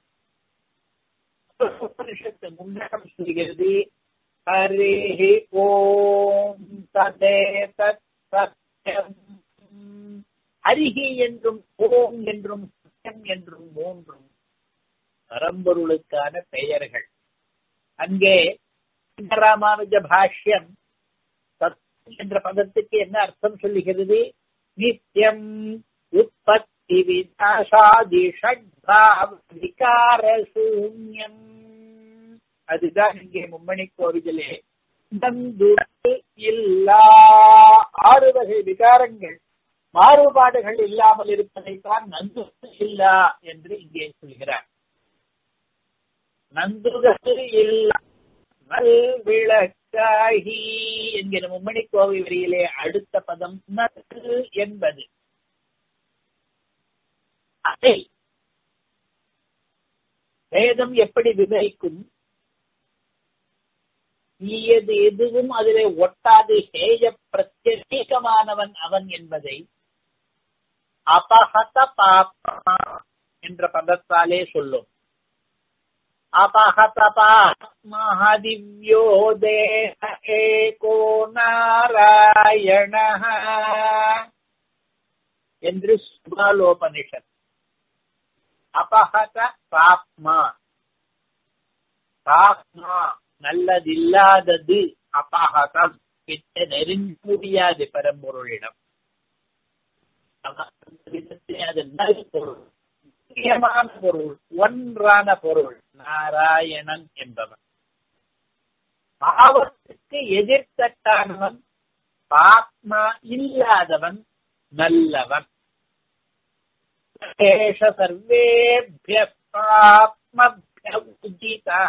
உபனிஷத்து முன்னகம் சொல்கிறது ஹரே ஓம் ததே தத் சத்யம் ஹரிகி என்றும் ஓம் என்றும் சத்தியம் என்றும் மூன்றும் பரம்பொருளுக்கான பெயர்கள் அங்கே ராமானுஜ பாஷ்யம் சத்தியம் என்ற பதத்துக்கு என்ன அர்த்தம் சொல்லுகிறது நித்தியம் உற்பத்தி விநாசாதி ஷட்பாவ விகார சூன்யம் அதுதான் இங்கே மும்மணி கோவிலே இல்லா ஆறு வகை விகாரங்கள் மாறுபாடுகள் இல்லாமல் இருப்பதைத்தான் நந்து இல்லா என்று இங்கே சொல்கிறார் நந்துகள் இல்லா விளக்காகி என்கிற மும்மணி கோவை வரியிலே அடுத்த பதம் நது என்பது அதை வேதம் எப்படி விவரிக்கும் தீயது எதுவும் அதிலே ஒட்டாது ஹேய பிரத்யேகமானவன் அவன் என்பதை அபஹத பாப்பா என்ற பதத்தாலே சொல்லும் அபஹத மகாதிவ்யோ தேக ஏகோ நாராயண என்று சுபாலோபனிஷத் அபஹத பாப்மா பாப்மா நல்லதில்லாதது அபகதம் கிட்ட நெருங்க முடியாது பரம்பொருளிடம் விதத்திலே அது நல் பொருள் முக்கியமான பொருள் ஒன்றான பொருள் நாராயணன் என்பவன் பாவத்துக்கு எதிர்த்தட்டானவன் பாப்மா இல்லாதவன் நல்லவன் ஏஷ சர்வேபிய பாப்மபிய உதிதः.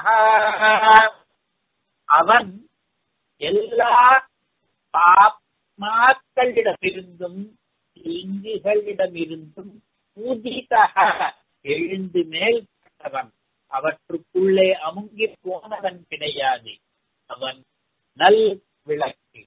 அவன் எல்லா பாப்மாக்களிடமிருந்தும் இங்குகளிடமிருந்தும் உதிதக எழுந்து மேல்பட்டவன் அவற்றுக்குள்ளே அமுங்கி போனவன் கிடையாது அவன் நல் விளக்கு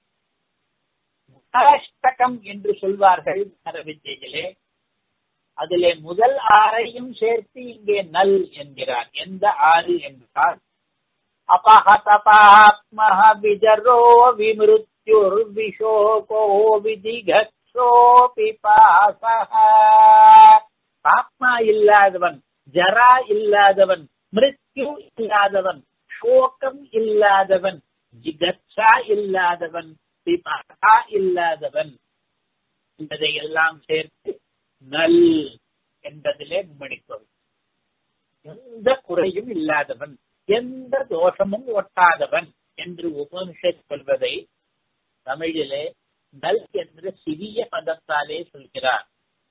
அஷ்டகம் என்று சொல்வார்கள் வித்தியிலே அதிலே முதல் ஆறையும் சேர்த்து இங்கே நல் என்கிறார் எந்த ஆறு என்றால் அபஹதபாத்மஹ விஜரோ விமிருத்யுர் விஷோகோ விதிகோ பிபாசஹ பாப்மா இல்லாதவன் ஜரா இல்லாதவன் மிருத்யு இல்லாதவன் சோகம் இல்லாதவன் ஜிகச்சா இல்லாதவன் பிபாசா இல்லாதவன் என்பதை எல்லாம் சேர்த்து நல் என்பதிலே மும்மணிப்பவன் எந்த குறையும் இல்லாதவன் எந்த தோஷமும் ஒட்டாதவன் என்று உபனிஷத் சொல்வதை தமிழிலே நல் என்ற சிறிய பதத்தாலே சொல்கிறார்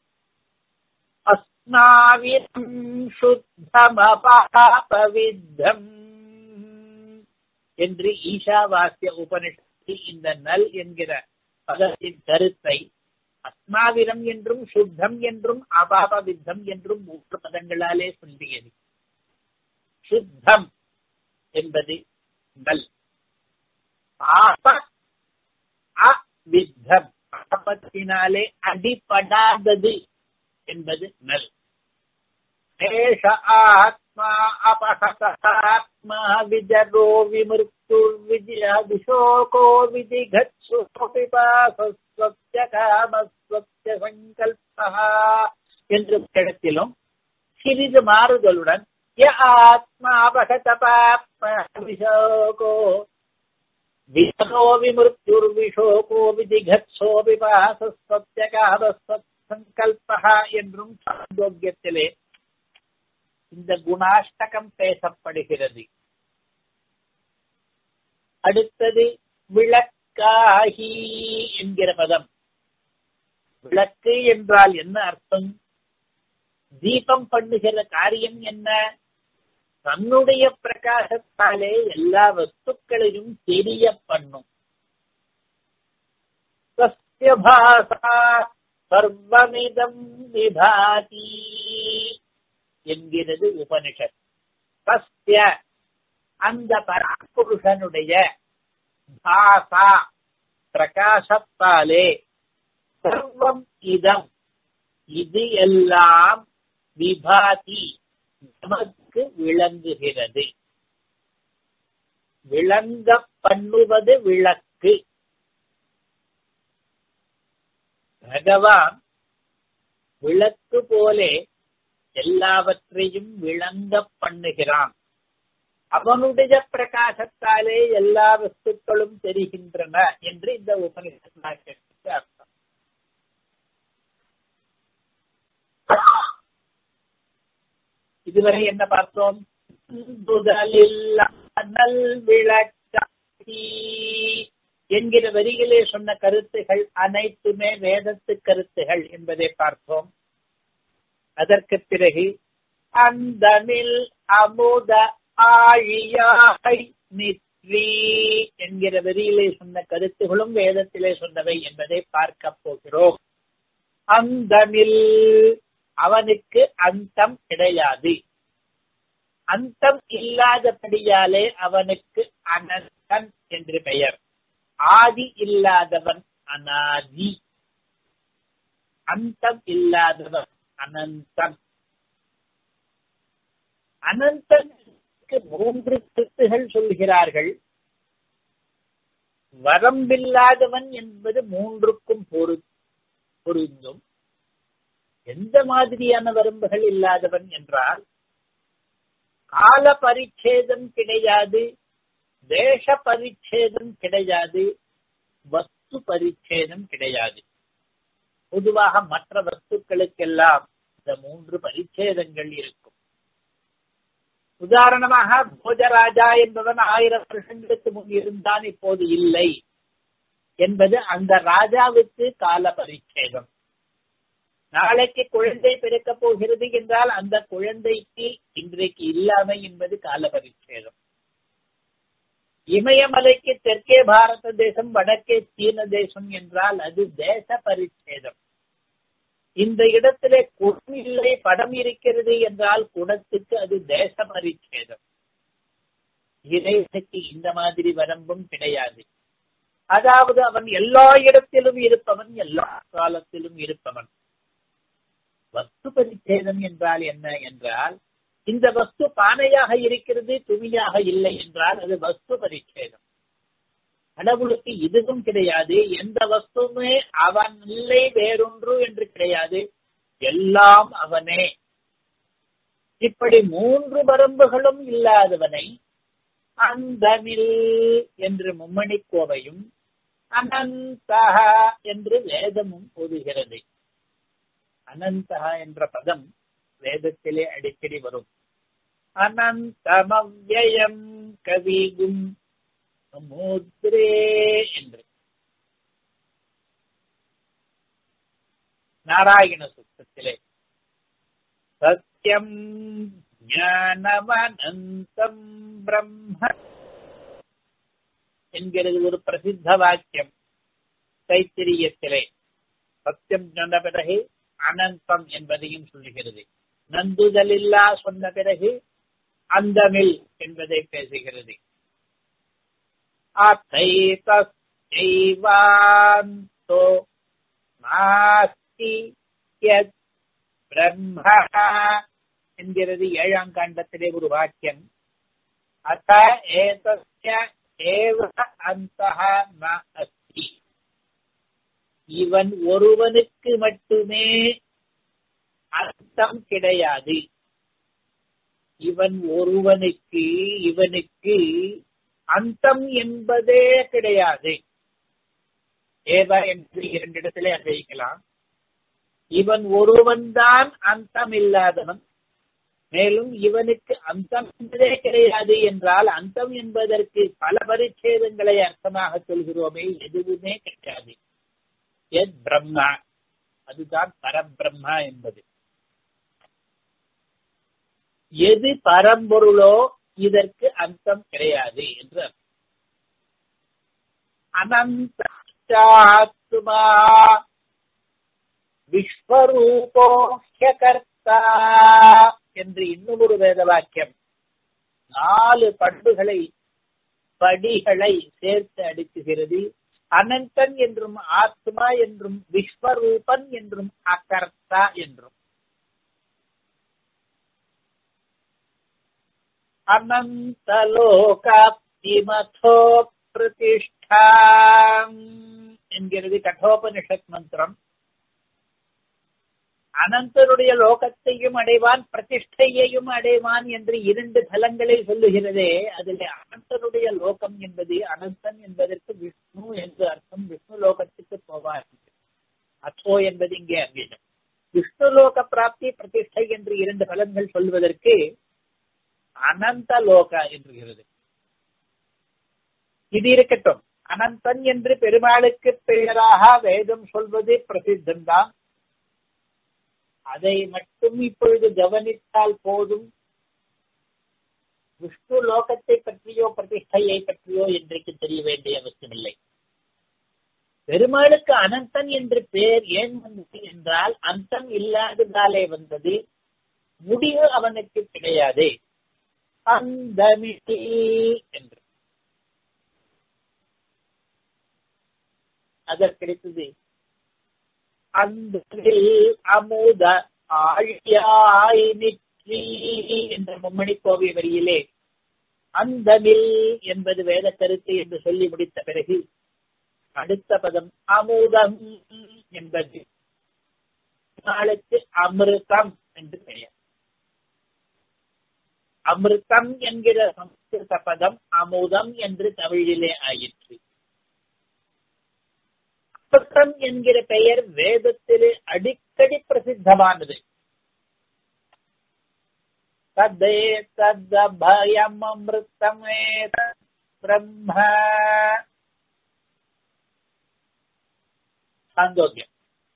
அஸ்னாவிரம் சுத்தமபாபவித்தம் என்று ஈஷாவாசிய உபனிஷத்தில் இந்த நல் என்கிற பதத்தின் கருத்தை அஸ்மாவிரம் என்றும் சுத்தம் என்றும் அபாபவித்தம் என்றும் மூன்று பதங்களாலே சொல்லியது சுத்தம் என்பது நல் பாப அவித்தம் பாபத்தினாலே அடிபடாதது என்பது நல் ஏஷ ஆத்மா அபகதாத்மா விஜரோ விமிருத்து விஜய விஷோகோ விதிகத்சு பிபாசஸ்வத்ய காமஸ்வத்ய சங்கல்பா என்று இடத்திலும் சிறிது மாறுதலுடன் ய ஆத்மா அபகதபாத்மோ விசோ விமிருத்யுர் விஷோகோ விதிகத்சோ பிபாசஸ்வத்ய காமஸ்வத் சங்கல்பா என்றும் சாந்தோக்கியத்திலே இந்த குணாஷ்டகம் பேசப்படுகிறது அடுத்தது விளக்காகி என்கிற பதம் விளக்கு என்றால் என்ன அர்த்தம் தீபம் பண்ணுகிற காரியம் என்ன தன்னுடைய பிரகாசத்தாலே எல்லா வஸ்துக்களையும் தெரிய பண்ணும் பாசா சர்வமிதம் விபாதி என்கிறது உபனிஷத் சஸ்ய அந்த பராபுருஷனுடைய பாசா பிரகாசத்தாலே சர்வம் இதம் இது எல்லாம் விபாதி நமக்கு விளங்குகிறது விளங்க பண்ணுவது விளக்கு பகவான் விளக்கு போலே எல்லாவற்றையும் விளங்க பண்ணுகிறான் அவனுடைய பிரகாசத்தாலே எல்லா வஸ்துக்களும் தெரிகின்றன என்று இந்த உபனிஷத்து அர்த்தம் இதுவரை என்ன பார்த்தோம் நல் விளக்காகி என்கிற வரிகளே சொன்ன கருத்துகள் அனைத்துமே வேதத்து கருத்துகள் என்பதை பார்த்தோம் அதற்கு பிறகு அந்தமில் அமுத ஆழியாய் நித்ரி என்கிற வரியிலே சொன்ன கருத்துகளும் வேதத்திலே சொன்னவை என்பதை பார்க்க போகிறோம் அந்தமில் அவனுக்கு அந்தம் கிடையாது அந்தம் இல்லாதபடியாலே அவனுக்கு அனந்தன் என்று பெயர் ஆதி இல்லாதவன் அனாதி அந்தம் இல்லாதவன் அனந்தன் அனந்தனுக்கு மூன்று கருத்துகள் சொல்கிறார்கள் வரம்பில்லாதவன் என்பது மூன்றுக்கும் பொரு பொருந்தும் எந்த மாதிரியான வரம்புகள் இல்லாதவன் என்றால் கால பரிச்சேதம் கிடையாது தேச பரிச்சேதம் கிடையாது வஸ்து பரிச்சேதம் கிடையாது பொதுவாக மற்ற வஸ்துக்களுக்கெல்லாம் இந்த மூன்று பரிச்சேதங்கள் இருக்கும் உதாரணமாக போஜராஜா என்பவன் ஆயிரம் வருஷங்களுக்கு முன் இருந்தான் இப்போது இல்லை என்பது அந்த ராஜாவுக்கு கால பரிச்சேதம் நாளைக்கு குழந்தை பிறக்க போகிறது என்றால் அந்த குழந்தைக்கு இன்றைக்கு இல்லாமை என்பது கால பரிச்சேதம் இமயமலைக்கு தெற்கே பாரத தேசம் வடக்கே சீன தேசம் என்றால் அது தேச பரிச்சேதம் இந்த இடத்திலே குடம் இல்லை படம் இருக்கிறது என்றால் குடத்துக்கு அது தேச பரிச்சேதம் இறைவனுக்கு இந்த மாதிரி வரம்பும் கிடையாது அதாவது அவன் எல்லா இடத்திலும் இருப்பவன் எல்லா காலத்திலும் இருப்பவன் வஸ்து பரிச்சேதம் என்றால் என்ன என்றால் இந்த வஸ்து பானையாக இருக்கிறது துணியாக இல்லை என்றால் அது வஸ்து பரிச்சேதம் கடவுளுக்கு இதுவும் கிடையாது எந்த வஸ்துமே அவன் இல்லை வேறொன்று என்று கிடையாது எல்லாம் அவனே இப்படி மூன்று வரம்புகளும் இல்லாதவனை அந்தமில் என்று மும்மணி கோவையும் அனந்தக என்று வேதமும் கூறுகிறது அனந்தகா என்ற பதம் வேதத்திலே அடிக்கடி வரும் அனந்தமவ்யயம் கவிகும் சமுத்ரே என்று நாராயண சுத்தத்திலே சத்தியம் ஞானமனந்தம் பிரம்ம என்கிறது ஒரு பிரசித்த வாக்கியம் தைத்திரியத்திலே சத்தியம் சொன்ன பிறகு அனந்தம் என்பதையும் சொல்லுகிறது நந்துதலில்லா சொன்ன பிறகு அந்தமில் என்பதை பேசுகிறது அத்தைவோ நாஸ்தி யத் பிரம்ம என்கிறது ஏழாம் காண்டத்திலே ஒரு வாக்கியம் அத்த ஏதஸ்ய ஏவ அந்தஹ ந அஸ்தி இவன் ஒருவனுக்கு மட்டுமே அர்த்தம் கிடையாது இவன் ஒருவனுக்கு இவனுக்கு அந்தம் என்பதே கிடையாது ஏவ என்று இரண்டிடத்திலே அறிவிக்கலாம் இவன் ஒருவன்தான் அந்தம் இல்லாதவன் மேலும் இவனுக்கு அந்தம் என்பதே கிடையாது என்றால் அந்தம் என்பதற்கு பல பரிச்சேதங்களை அர்த்தமாக சொல்கிறோமே எதுவுமே கிடையாது எத் பிரம்மா அதுதான் பரபிரம்மா என்பது எது பரம்பொருளோ இதற்கு அர்த்தம் கிடையாது என்று அனந்தாத்மா விஸ்வரூபோஹ்யகர்த்தா என்று இன்னும் ஒரு வேத வாக்கியம் நாலு பண்புகளை படிகளை சேர்த்து அடுக்குகிறது அனந்தன் என்றும் ஆத்மா என்றும் விஸ்வரூபன் என்றும் அகர்த்தா என்றும் அனந்தலோகாப்திமதோ பிரதிஷ்டா என்கிறது கட்டோபனிஷத் மந்திரம் அனந்தனுடைய லோகத்தையும் அடைவான் பிரதிஷ்டையையும் அடைவான் என்று இரண்டு தலங்களை சொல்லுகிறதே அதில் அனந்தனுடைய லோகம் என்பது அனந்தன் என்பதற்கு விஷ்ணு என்று அர்த்தம் விஷ்ணு லோகத்துக்கு போவார் அத்தோ என்பது இங்கே அங்கீதம் விஷ்ணு லோக பிராப்தி பிரதிஷ்டை என்று இரண்டு பலன்கள் சொல்வதற்கு அனந்த லோக என்றுகிறது இது இருக்கட்டும் அனந்தன் என்று பெருமாளுக்கு பெயராக வேதம் சொல்வது பிரசித்தம்தான் அதை மட்டும் இப்பொழுது கவனித்தால் போதும் விஷ்ணு லோகத்தை பற்றியோ பிரதிஷ்டையை பற்றியோ இன்றைக்கு தெரிய வேண்டிய அவசியமில்லை பெருமாளுக்கு அனந்தன் என்று பெயர் ஏன் வந்தது என்றால் அந்தம் இல்லாததாலே வந்தது முடிவு அவனுக்கு கிடையாது அந்தமிட்டி என்று அதற்கடுத்தது அந்த அமுத ஆழியாய் நிற்றி என்ற மும்மணி கோவை வரியிலே அந்தமில் என்பது வேத கருத்து என்று சொல்லி முடித்த பிறகு அடுத்த பதம் அமுதம் என்பது நாளுக்கு அமிர்தம் என்று பெயர் அமிர்தம் என்கிற சம்ஸ்கிருத பதம் அமுதம் என்று தமிழிலே ஆயிற்று அமிர்தம் என்கிற பெயர் வேதத்திலே அடிக்கடி பிரசித்தமானது தத்தே தத்தபயம் அமிர்தமே பிரம்ம சாந்தோக்கியம்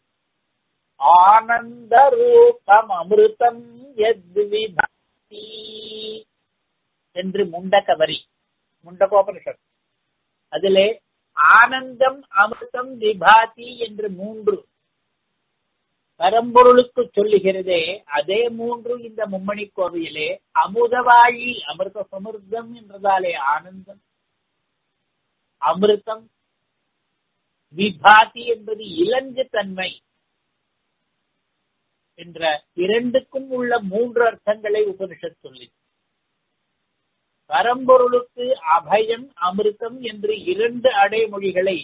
ஆனந்த ரூபம் அமிர்தம் எத்விபாதி என்று முண்டகவரி முண்டகோபனிஷத் அதிலே ஆனந்தம் அமிர்தம் விபாதி என்று மூன்று பரம்பொருளுக்கு சொல்லுகிறதே அதே மூன்று இந்த மும்மணி கோவிலே அமுதவாழி அமிர்த சமிர்தம் என்றதாலே ஆனந்தம் அமிர்தம் விபாதி என்பது இளஞ்சு தன்மை என்ற இரண்டுக்கும் உள்ள மூன்று அர்த்தங்களை உபனிஷத் சொல்லி பரம்பொருளுக்கு அபயம் அமிர்தம் என்று இரண்டு அடைமொழிகளை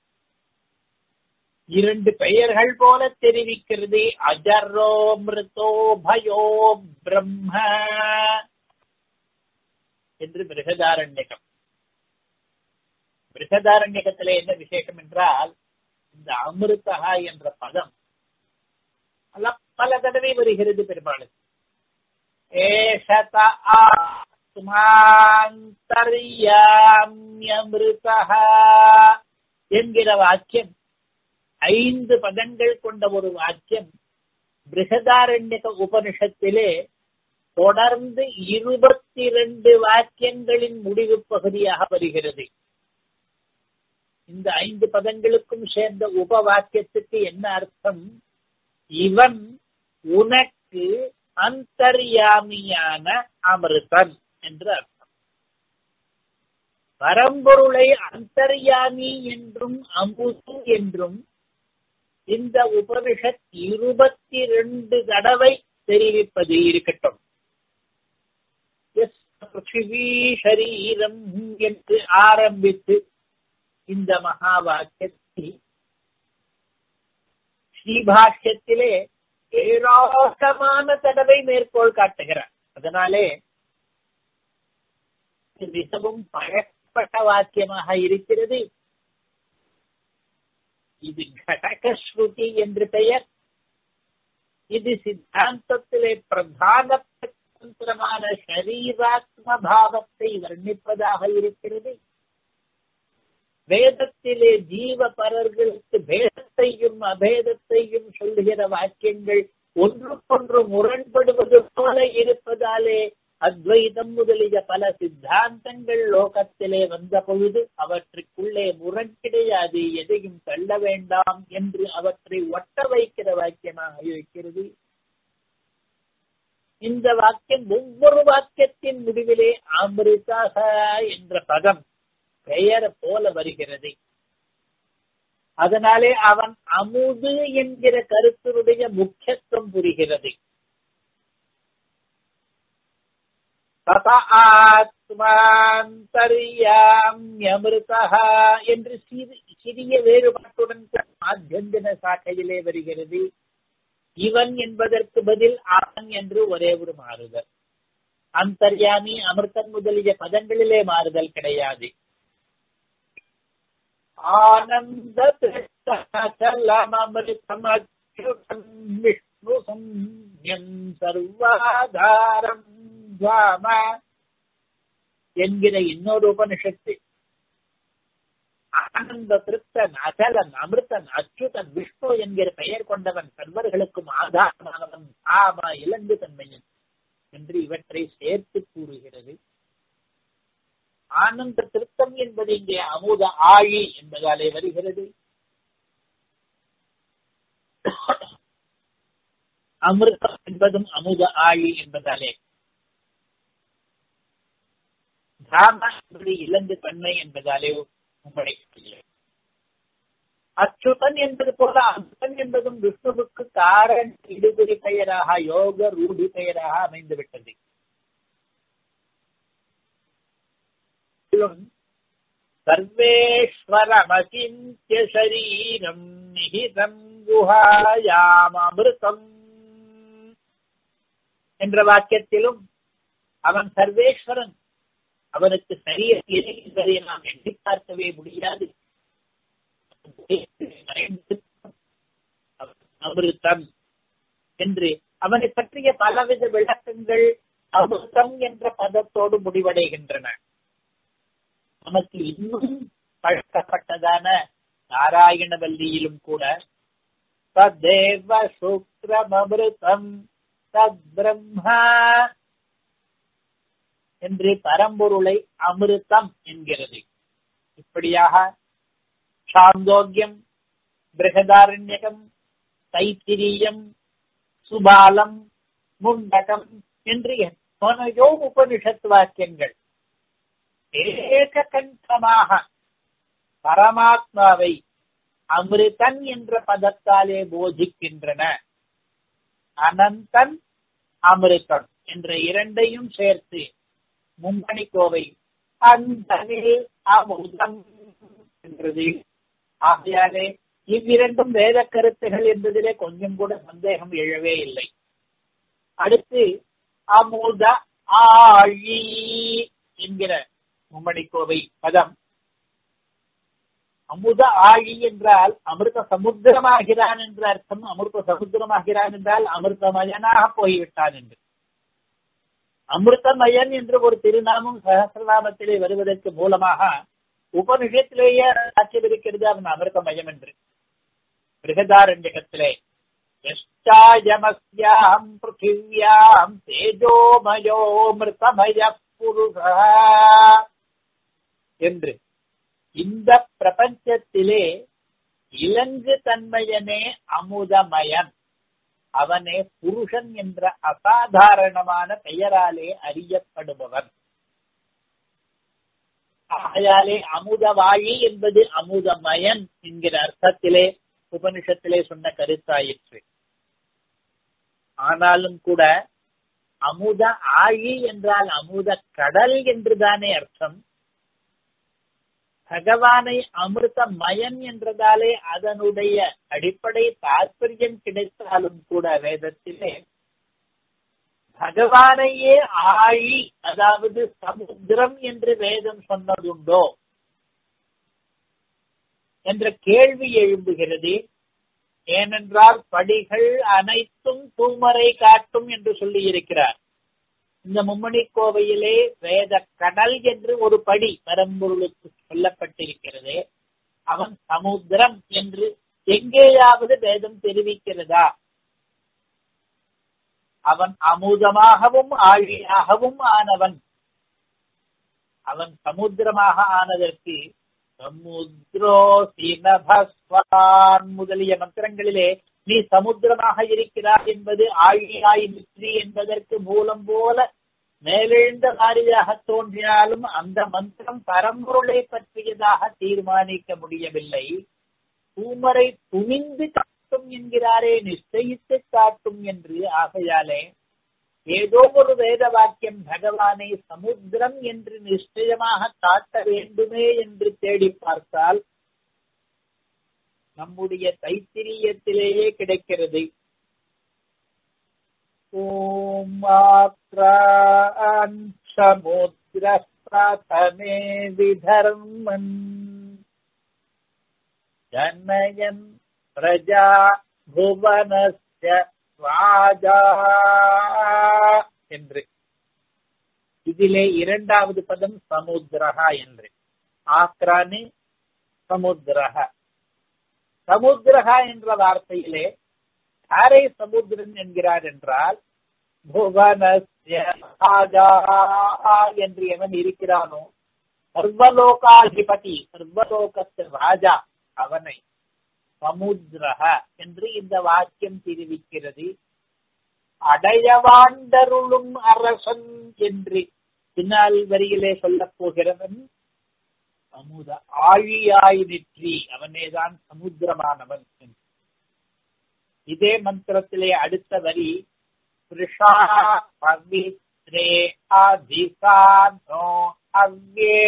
இரண்டு பெயர்கள் போல தெரிவிக்கிறது அஜரோ மிருதோ பயோ பிரம்ம என்று மிருகதாரண்யகம் மிருகதாரண்யகத்திலே என்ன விசேஷம் என்றால் இந்த அமிர்தகா என்ற பதம் பல பல தடவை வருகிறது பெரும்பாலும் ஏஷத ஆத்மாந்தரியாமியமிருதா என்கிற வாக்கியம் ஐந்து பதங்கள் கொண்ட ஒரு வாக்கியம் பிருகதாரண்யக உபனிஷத்திலே தொடர்ந்து இருபத்தி இரண்டு வாக்கியங்களின் முடிவு பகுதியாக வருகிறது இந்த ஐந்து பதங்களுக்கும் சேர்ந்த உப வாக்கியத்துக்கு என்ன அர்த்தம் இவன் உனக்கு அந்தர்யாமியான அமிர்தன் என்று அர்த்தம் பரம்பொருளை அந்தர்யாமி என்றும் அமுது என்றும் இந்த உபனிஷத் இருபத்தி ரெண்டு தடவை தெரிவிப்பது இருக்கட்டும் பிருத்திவி சரீரம் என்று ஆரம்பித்து இந்த மகா வாக்கியத்தை ஸ்ரீபாஷ்யத்திலே ஏராளமான தடவை மேற்கோள் காட்டுகிறார் அதனாலே மிகவும் பழக்கப்பட்ட வாக்கியமாக இருக்கிறது இது கடகஸ்ருதி என்று பெயர் இது சித்தாந்தத்திலே பிரதான பிரதந்திரமான ஷரீராத்ம பாவத்தை வர்ணிப்பதாக இருக்கிறது வேதத்திலே ஜீவ பரர்களுக்கு பேதத்தையும் அபேதத்தையும் சொல்லுகிற வாக்கியங்கள் ஒன்றுக்கொன்று முரண்படுவது போல இருப்பதாலே அத்வைதம் முதலிய பல சித்தாந்தங்கள் லோகத்திலே வந்த பொழுது அவற்றுக்குள்ளே முரண் கிடையாது எதையும் தள்ள வேண்டாம் என்று அவற்றை ஒட்ட வைக்கிற வாக்கியமாக இருக்கிறது இந்த வாக்கியம் ஒவ்வொரு வாக்கியத்தின் முடிவிலே அமிர்தாக என்ற பதம் பெயர் போல வருகிறது அதனாலே அவன் அமுது என்கிற கருத்தினுடைய முக்கியத்துவம் புரிகிறது ஆத்மாந்தரியாமியமிருதா என்று சிறிய வேறுபாட்டுடன் ஆத்தியந்தின சாக்கையிலே வருகிறது இவன் என்பதற்கு பதில் அவன் என்று ஒரே ஒரு மாறுதல் அந்தர்யாமி அமிர்தன் முதலிய பதங்களிலே மாறுதல் கிடையாது ஆனந்த விஷ்ணு சம்யம் சர்வாதாரம் துவாம என்கிற இன்னொரு உபனிஷத்து ஆனந்த திருப்தன் அகலன் அமிர்தன் அச்சுதன் விஷ்ணு என்கிற பெயர் கொண்டவன் சர்வர்களுக்கும் ஆதாரமானவன் ஆமா இலங்கு தன்மையன் என்று இவற்றை சேர்த்து கூறுகிறது ஆனந்த திருத்தம் என்பது இங்கே அமுத ஆழி என்பதாலே வருகிறது அமிர்தம் என்பதும் அமுத ஆழி என்பதாலே தாம என்பது இலங்கு தன்மை என்பதாலே முப்படைக்கவில்லை அச்சுதன் என்பது போல அச்சுதன் என்பதும் விஷ்ணுவுக்கு காரண இடுபுரி பெயராக யோக ரூடி பெயராக அமைந்துவிட்டது சர்வேஸ்வரமகிந்திய சரீரம் நிகிதம் குஹாயாமமிருதம் என்ற வாக்கியத்திலும் அவன் சர்வேஸ்வரன் அவனுக்கு சரிய என்பதை நாம் எண்ணி பார்க்கவே முடியாது அமிர்தம் என்று அவனை பற்றிய பலவித விளக்கங்கள் அமிர்தம் என்ற பதத்தோடு முடிவடைகின்றன நமக்கு இன்னும் பழக்கப்பட்டதான நாராயணவல்லியிலும் கூட தத்தேவ சுக்ரமமிருதம் தத் பிரம்மா என்று பரம்பொருளை அமிர்தம் என்கிறது இப்படியாக சாந்தோக்கியம் பிரகதாரண்யகம் தைத்திரியம் சுபாலம் முண்டகம் என்று எத்தனையோ உபனிஷத் வாக்கியங்கள் ஏககண்டமாக பரமாத்மாவை அமிர்தன் என்ற பதத்தாலே போதிக்கின்றன அனந்தன் அமிர்தன் என்ற இரண்டையும் சேர்த்து மும்மணி கோவை அந்தனில் அமுதம் என்றது ஆகையாலே இவ்விரண்டும் வேத கருத்துகள் என்பதிலே கொஞ்சம் கூட சந்தேகம் எழவே இல்லை அடுத்து அமுத ஆழி என்கிற மும்மணி கோவை பதம் அமுத ஆழி என்றால் அமிர்த சமுத்திரமாகிறான் என்ற அர்த்தம் அமிர்த சமுத்திரமாகிறான் என்றால் அமிர்தமயனாக போய்விட்டான் என்று அமிர்தமயன் என்று ஒரு திருநாமம் சகசிரநாமத்திலே வருவதற்கு மூலமாக உபனிஷத்திலேயே சாட்சியம் இருக்கிறது அவன் அமிர்தமயம் என்று பிருகதாரண்யகத்திலே எஷ்டாயமஸ்யாம் பிருத்திவியாம் தேஜோமயோ மிருதமய புருஷ என்று இந்த பிரபஞ்சத்திலே இலங்கு தன்மையனே அமுதமயன் அவனே புருஷன் என்ற அசாதாரணமான பெயராலே அறியப்படுபவன் ஆகையாலே அமுதவாழி என்பது அமுதமயன் என்கிற அர்த்தத்திலே உபனிஷத்திலே சொன்ன கருத்தாயிற்று ஆனாலும் கூட அமுத ஆழி என்றால் அமுத கடல் என்றுதானே அர்த்தம் பகவானை அமிர்த மயன் என்றதாலே அதனுடைய அடிப்படை தாற்பயம் கிடைத்தாலும் கூட வேதத்திலே பகவானையே ஆழி அதாவது சமுத்திரம் என்று வேதம் சொன்னதுண்டோ என்ற கேள்வி எழும்புகிறது ஏனென்றால் படிகள் அனைத்தும் தூமரை காட்டும் என்று சொல்லி இருக்கிறார் இந்த மும்மணி கோவையிலே வேத கடல் என்று ஒரு படி பரம்பொருளுக்கு சொல்லப்பட்டிருக்கிறது அவன் சமுத்திரம் என்று எங்கேயாவது வேதம் தெரிவிக்கிறதா அவன் அமுதமாகவும் ஆழியாகவும் ஆனவன் அவன் சமுத்திரமாக ஆனதற்கு சமுத்ரோ சினபஸ்வான் முதலிய மந்திரங்களிலே நீ சமுத்திரமாக இருக்கிறாய் என்பது ஆழியாய் நிற்றி என்பதற்கு மூலம் போல மேலெழுந்த வாரியாக தோன்றினாலும் அந்த மந்திரம் பரம்பொருளை பற்றியதாக தீர்மானிக்க முடியவில்லை பூமரை துணிந்து காட்டும் என்கிறாரே நிச்சயித்து காட்டும் என்று ஆகையாலே ஏதோ ஒரு வேத வாக்கியம் பகவானை சமுத்திரம் என்று நிச்சயமாக காட்ட வேண்டுமே என்று தேடி பார்த்தால் நம்முடைய தைத்திரியத்திலேயே கிடைக்கிறது ஓம் சமுத்திர பிரதமே விதர்மன் ஜனயன் பிரஜா புவனஸ்ய ராஜா என்று இதிலே இரண்டாவது பதம் சமுத்திரகா என்று ஆக்ரானி சமுத்திரகா சமுத்திரகா என்ற வார்த்தையிலே யாரை சமுத்திரன் என்கிறார் என்றால் புவனஸ்ய ராஜா என்று எவன் இருக்கிறானோ சர்வலோகாதிபதி சர்வலோகத்து ராஜா அவனை சமுத்திரக என்று இந்த வாக்கியம் தெரிவிக்கிறது அடையவாண்டருளும் அரசன் என்று பின்னால் வரியிலே சொல்லப் போகிறவன் அமுத ஆழியாய் நிற்றி அவனேதான் சமுத்திரமானவன் என்று இதே மந்திரத்திலே அடுத்த வரி கிருஷா பவித்ரே அதிசானோ அவ்யே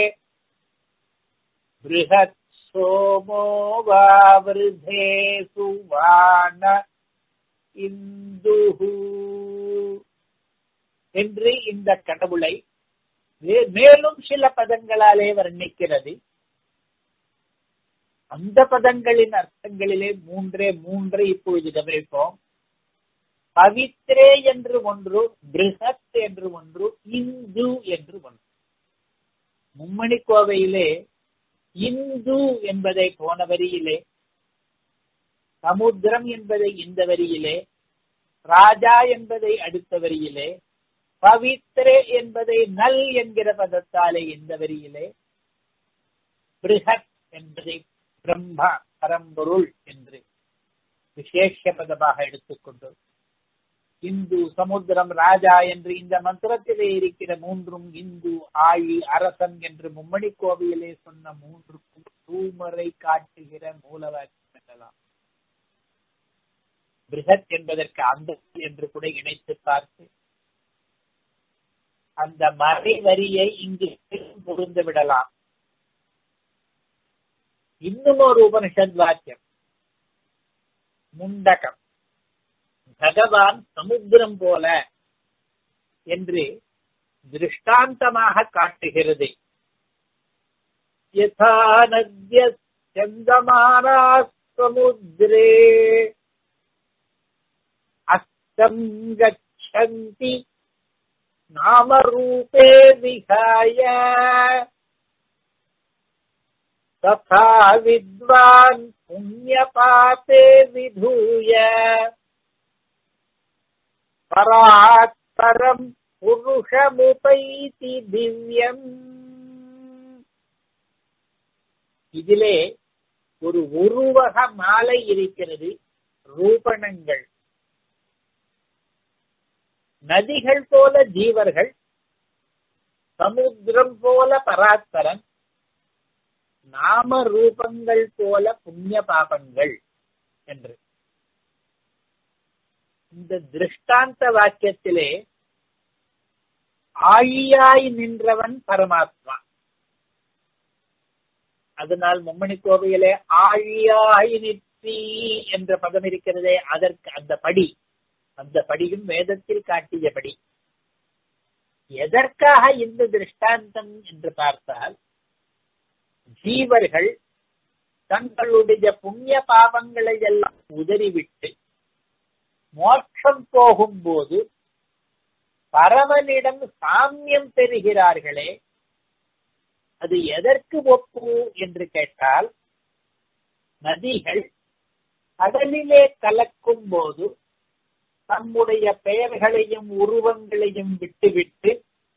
பிருஹத் சோமோ வாவிருதே சுவான இந்துஹு என்று இந்த கடவுளை மேலும் சில பதங்களாலே வர்ணிக்கிறது அந்த பதங்களின் அர்த்தங்களிலே மூன்றே மூன்றை இப்பொழுது கவனிப்போம் பவித்ரே என்று ஒன்று பிருகத் என்று ஒன்று இந்து என்று ஒன்று மும்மணி கோவையிலே இந்து என்பதை போன வரியிலே சமுத்திரம் என்பதை இந்த வரியிலே ராஜா என்பதை அடுத்த வரியிலே பவித்ரே என்பதை நல் என்கிற பதத்தாலே இந்த வரியிலே பிருகத் என்பதை பிரம்மா பரம்பொருள் என்று விசேஷ பதமாக எடுத்துக்கொண்டோம் இந்து சமுத்திரம் ராஜா என்று இந்த மந்திரத்திலே இருக்கிற மூன்றும் இந்து ஆழி அரசன் என்று மும்மணி கோவிலே சொன்ன மூன்றுக்கும் தூமரை காட்டுகிற மூலவாக்கியம் எனலாம் பிருகத் என்பதற்கு அந்த என்று கூட இணைத்து பார்த்து அந்த மறை வரியை இங்கு புரிந்து விடலாம் இன்னும் ஒரு உபனிஷத் வாக்கியம் முண்டகம் பகவான் சமுத்திரம் போல என்று திருஷ்டாந்தமாக காட்டுகிறது யதா நத்ய சந்தமானா சமுத்திரே அஸ்தம் கச்சந்தி நாமரூபே விகாய तथा विद्वान् पुण्यपापे विधूय परात्परम् புருஷமுபைதி திவ்யம் இதிலே ஒரு உருவக மாலை இருக்கிறது ரூபணங்கள் நதிகள் போல ஜீவர்கள் சமுத்திரம் போல பராத்பரன் நாம ரூபங்கள் போல புண்ணிய பாபங்கள் என்று இந்த திருஷ்டாந்த வாக்கியத்திலே ஆழியாய் நின்றவன் பரமாத்மா அதனால் மும்மணி கோவையிலே ஆழியாய் நிற்றி என்ற பதம் இருக்கிறதே அதற்கு அந்த படி அந்த படியும் வேதத்தில் காட்டியபடி எதற்காக இந்த திருஷ்டாந்தம் என்று பார்த்தால் ஜீவர்கள் தங்களுடைய புண்ணிய பாவங்களை எல்லாம் உதறிவிட்டு மோட்சம் போகும்போது பரமனிடம் சாமியம் பெறுகிறார்களே அது எதற்கு ஒப்பு என்று கேட்டால் நதிகள் கடலிலே கலக்கும் போது தம்முடைய பெயர்களையும் உருவங்களையும் விட்டுவிட்டு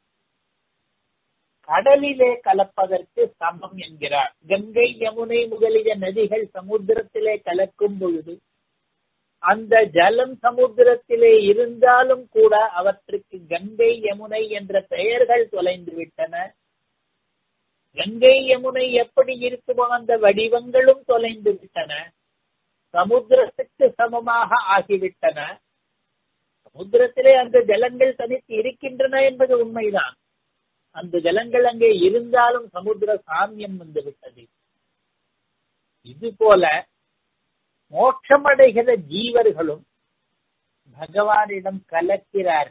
கடலிலே கலப்பதற்கு சமம் என்கிறார் கங்கை யமுனை முதலிய நதிகள் சமுத்திரத்திலே கலக்கும் பொழுது அந்த ஜலம் சமுத்திரத்திலே இருந்தாலும் கூட அவற்றுக்கு கங்கை யமுனை என்ற பெயர்கள் தொலைந்து விட்டன கங்கை யமுனை எப்படி இருக்குமோ அந்த வடிவங்களும் தொலைந்து விட்டன சமுத்திரத்துக்கு சமமாக ஆகிவிட்டன சமுத்திரத்திலே அந்த ஜலங்கள் தனித்து இருக்கின்றன என்பது உண்மைதான் அந்த ஜலங்கள் அங்கே இருந்தாலும் சமுத்திர சாமியம் வந்து விட்டது இது போல மோட்சமடைகிற ஜீவர்களும் பகவானிடம் கலக்கிறார்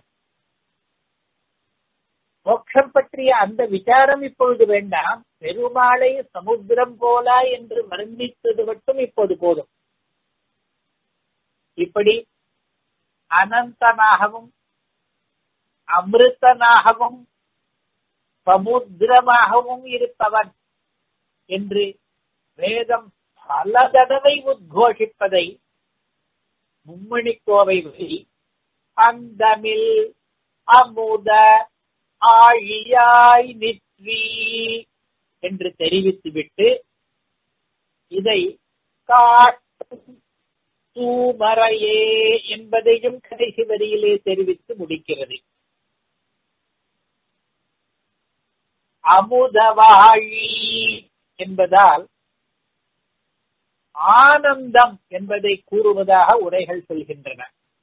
மோட்சம் பற்றிய அந்த விசாரம் இப்பொழுது வேண்டாம் பெருமாளை சமுத்திரம் போல என்று வர்ணித்தது மட்டும் இப்போது போதும் இப்படி அனந்தனாகவும் அமிர்தனாகவும் சமுத்திரமாகவும் இருப்பவன் என்று வேதம் பல தடவை உத்கோஷிப்பதை மும்மணி கோவை வரி அந்தமில் அமுத ஆழியாய் நிற்றி என்று தெரிவித்துவிட்டு இதை காட்டும் தூமறையே என்பதையும் கடைசி வரியிலே தெரிவித்து முடிக்கிறது அமுதவாழி என்பதால் ஆனந்தம் என்பதை கூறுவதாக உரைகள் சொல்கின்றன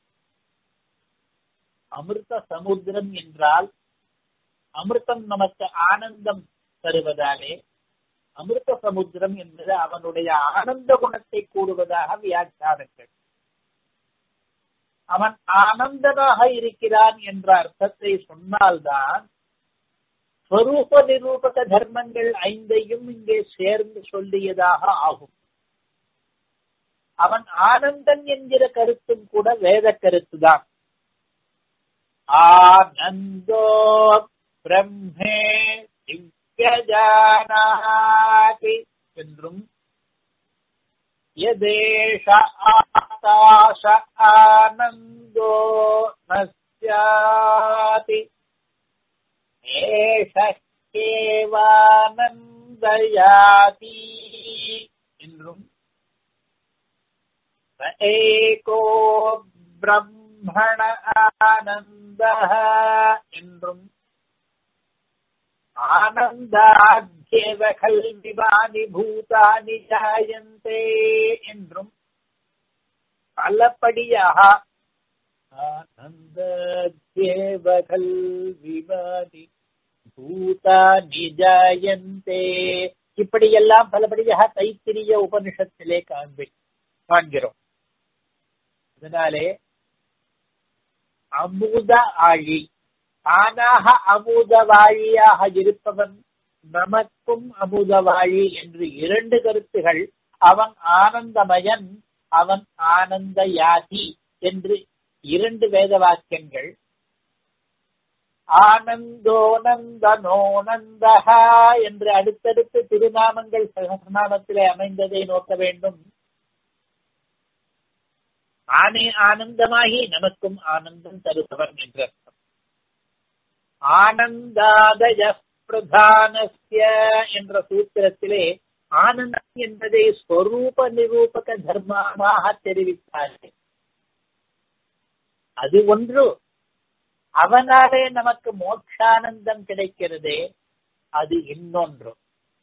அமிர்த சமுத்திரம் என்றால் அமிர்தம் நமக்கு ஆனந்தம் தருவதாலே அமிர்த சமுத்திரம் என்பது அவனுடைய ஆனந்த குணத்தை கூறுவதாக வியாக்கியானங்கள் அவன் ஆனந்தனாக இருக்கிறான் என்ற அர்த்தத்தை சொன்னால்தான் ஸ்வரூப நிரூபக தர்மங்கள் ஐந்தையும் இங்கே சேர்ந்து சொல்லியதாக ஆகும் அவன் ஆனந்தன் என்கிற கருத்தும் கூட வேத கருத்துதான் ஆனந்தோ பிரம்மே திவ்யஜானாதி என்றும் यदेष आकाश आनन्दो न स्याति एष केवानन्दयाति என்றும் स एको ब्रह्मण आनन्दः என்றும் ஆனந்தாத்யேவ கல்விவானி பூதானி ஜாயந்தே என்றும் பலப்படியாக ஆனந்தாத்யேவ கல்விவானி பூதானி ஜாயந்தே இப்படியெல்லாம் பலபடியாக தைத்திரிய உபனிஷத்திலே காண்பி காண்கிறோம் அதனாலே அமுத ஆழி தானாக அமுதவாழியாக இருப்பவன் நமக்கும் அமுதவாழி என்று இரண்டு கருத்துகள் அவன் ஆனந்தமயன் அவன் ஆனந்த யாதி என்று இரண்டு வேத வாக்கியங்கள் ஆனந்தோனந்தனோனந்தகா என்று அடுத்தடுத்து திருநாமங்கள் சகசிரநாமத்திலே அமைந்ததை நோக்க வேண்டும் ஆனே ஆனந்தமாகி நமக்கும் ஆனந்தம் தருபவன் என்று அர்த்தம் ஆனந்தாதய பிரதானஸ்ய என்ற சூத்திரத்திலே ஆனந்தம் என்பதை ஸ்வரூப நிரூபக தர்மமாக தெரிவித்தார்கள் அது ஒன்று அவனாலே நமக்கு மோட்சானந்தம் கிடைக்கிறதே அது இன்னொன்று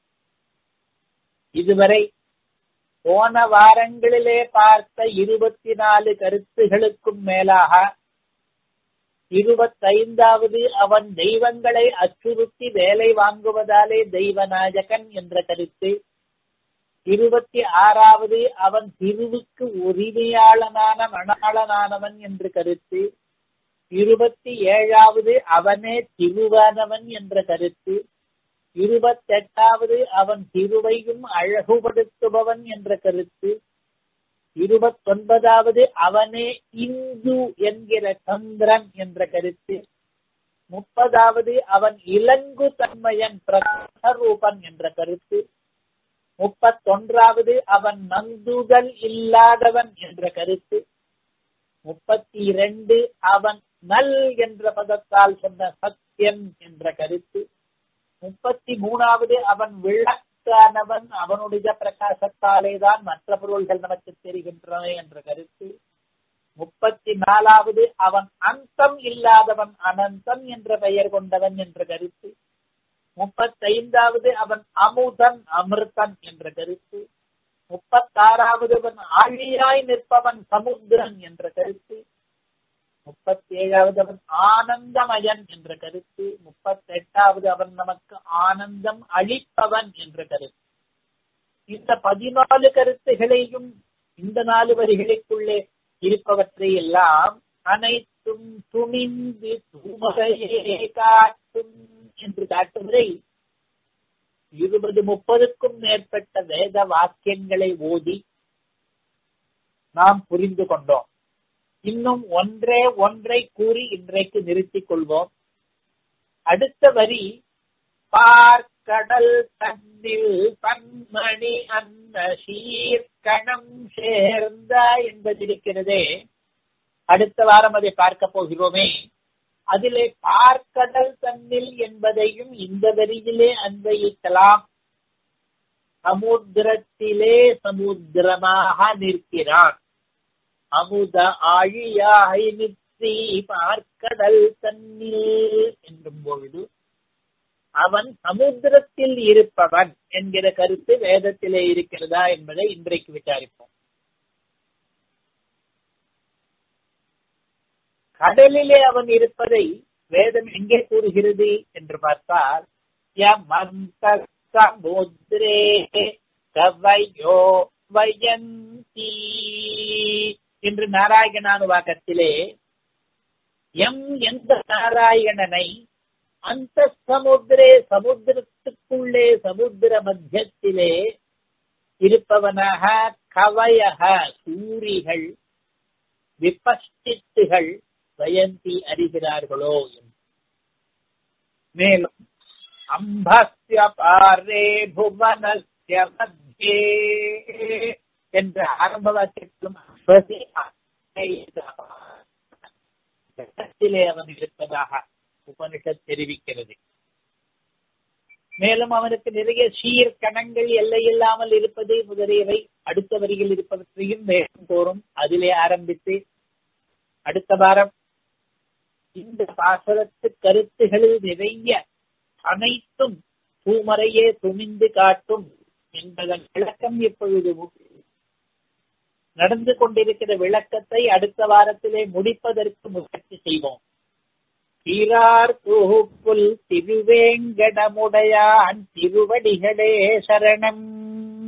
இதுவரை போன வாரங்களிலே பார்த்த இருபத்தி நாலு கருத்துகளுக்கும் மேலாக இருபத்தைந்தாவது அவன் தெய்வங்களை அச்சுறுத்தி வேலை வாங்குவதாலே தெய்வநாயகன் என்ற கருத்து இருபத்தி ஆறாவது அவன் திருவுக்கு உரிமையாளனான மணாளனானவன் என்று கருத்து இருபத்தி ஏழாவது அவனே திருவானவன் என்ற கருத்து இருபத்தெட்டாவது அவன் திருவையும் அழகுபடுத்துபவன் என்ற கருத்து இருபத்தொன்பதாவது அவனே இந்து என்கிற சந்திரன் என்ற கருத்து முப்பதாவது அவன் இலங்கு தன்மையன் பிரகரூபன் என்ற கருத்து முப்பத்தொன்றாவது அவன் நந்துதல் இல்லாதவன் என்ற கருத்து முப்பத்தி இரண்டு அவன் நல் என்ற பதத்தால் சொன்ன சத்தியம் என்ற கருத்து முப்பத்தி மூணாவது அவன் விளக்கானவன் அவனுடைய பிரகாசத்தாலே தான் மற்ற பொருள்கள் நமக்கு தெரிகின்றன என்ற கருத்து முப்பத்தி நாலாவது அவன் அந்தம் இல்லாதவன் அனந்தம் என்ற பெயர் கொண்டவன் என்ற கருத்து முப்பத்தைந்தாவது அவன் அமுதன் அமிர்தன் என்ற கருத்து முப்பத்தாறாவது அவன் ஆழியாய் நிற்பவன் சமுத்திரன் என்ற கருத்து முப்பத்தி ஏழாவது அவன் ஆனந்தமயன் என்ற கருத்து முப்பத்தி எட்டாவது அவன் நமக்கு ஆனந்தம் அளிப்பவன் என்ற கருத்து இந்த பதினாலு கருத்துகளையும் இந்த நாலு வரிகளுக்குள்ளே இருப்பவற்றை எல்லாம் அனைத்தும் துணிந்து தூமகையே காட்டும் என்று காட்டுவதை இருபது முப்பதுக்கும் மேற்பட்ட வேத வாக்கியங்களை ஓதி நாம் புரிந்து கொண்டோம் இன்னும் ஒன்றே ஒன்றை கூறி இன்றைக்கு நிறுத்திக் கொள்வோம் அடுத்த வரி பார்க்கடல் தன்னில் பன்மணி அன்ன சீர்கணம் சேர்ந்த என்பதிருக்கிறதே அடுத்த வாரம் அதை பார்க்க போகிறோமே அதிலே பார்க்கடல் தன்னில் என்பதையும் இந்த வரியிலே அன்வயிக்கலாம் சமுத்திரத்திலே சமுத்திரமாக நிற்கிறான் அமுத ஆழியாய் நிற்றி பார்க்கடல் தன்னில் என்றும் பொழுது அவன் சமுத்திரத்தில் இருப்பவன் என்கிற கருத்து வேதத்திலே இருக்கிறதா என்பதை இன்றைக்கு விசாரிப்போம் கடலிலே அவன் இருப்பதை வேதம் எங்கே கூறுகிறது என்று பார்த்தால் யமந்த சமுத்திரே கவையோ வயந்தி என்று நாராயணானுவாக்கத்திலே எம் எந்த நாராயணனை அந்த சமுத்திரே சமுத்திரத்துக்குள்ளே சமுத்திர மத்தியத்திலே இருப்பவனாக கவயக சூரிகள் விபஸ்டித்துகள் வயந்தி அறிகிறார்களோ மேலும் அம்பஸ்ய பாரே புவனஸ்ய மத்தியே என்ற ஆரம்ப வாக்கியத்திலும் இடத்திலே அவன் இருப்பதாக உபனிஷத் தெரிவிக்கிறது மேலும் அவனுக்கு நிறைய சீர் கணங்கள் எல்லை இல்லாமல் இருப்பது முதலியவை அடுத்த வரியில் இருப்பவற்றையும் வேகம் தோறும் அதிலே ஆரம்பித்து அடுத்த வாரம் இந்த பாசலத்து கருத்துகளில் நிறைய அனைத்தும் தூமறையே துணிந்து காட்டும் என்பதன் விளக்கம் இப்பொழுது நடந்து கொண்டிருக்கிற விளக்கத்தை அடுத்த வாரத்திலே முடிப்பதற்கு முயற்சி செய்வோம் சீரார் தூப்புல் திருவேங்கடமுடையான் திருவடிகளே சரணம்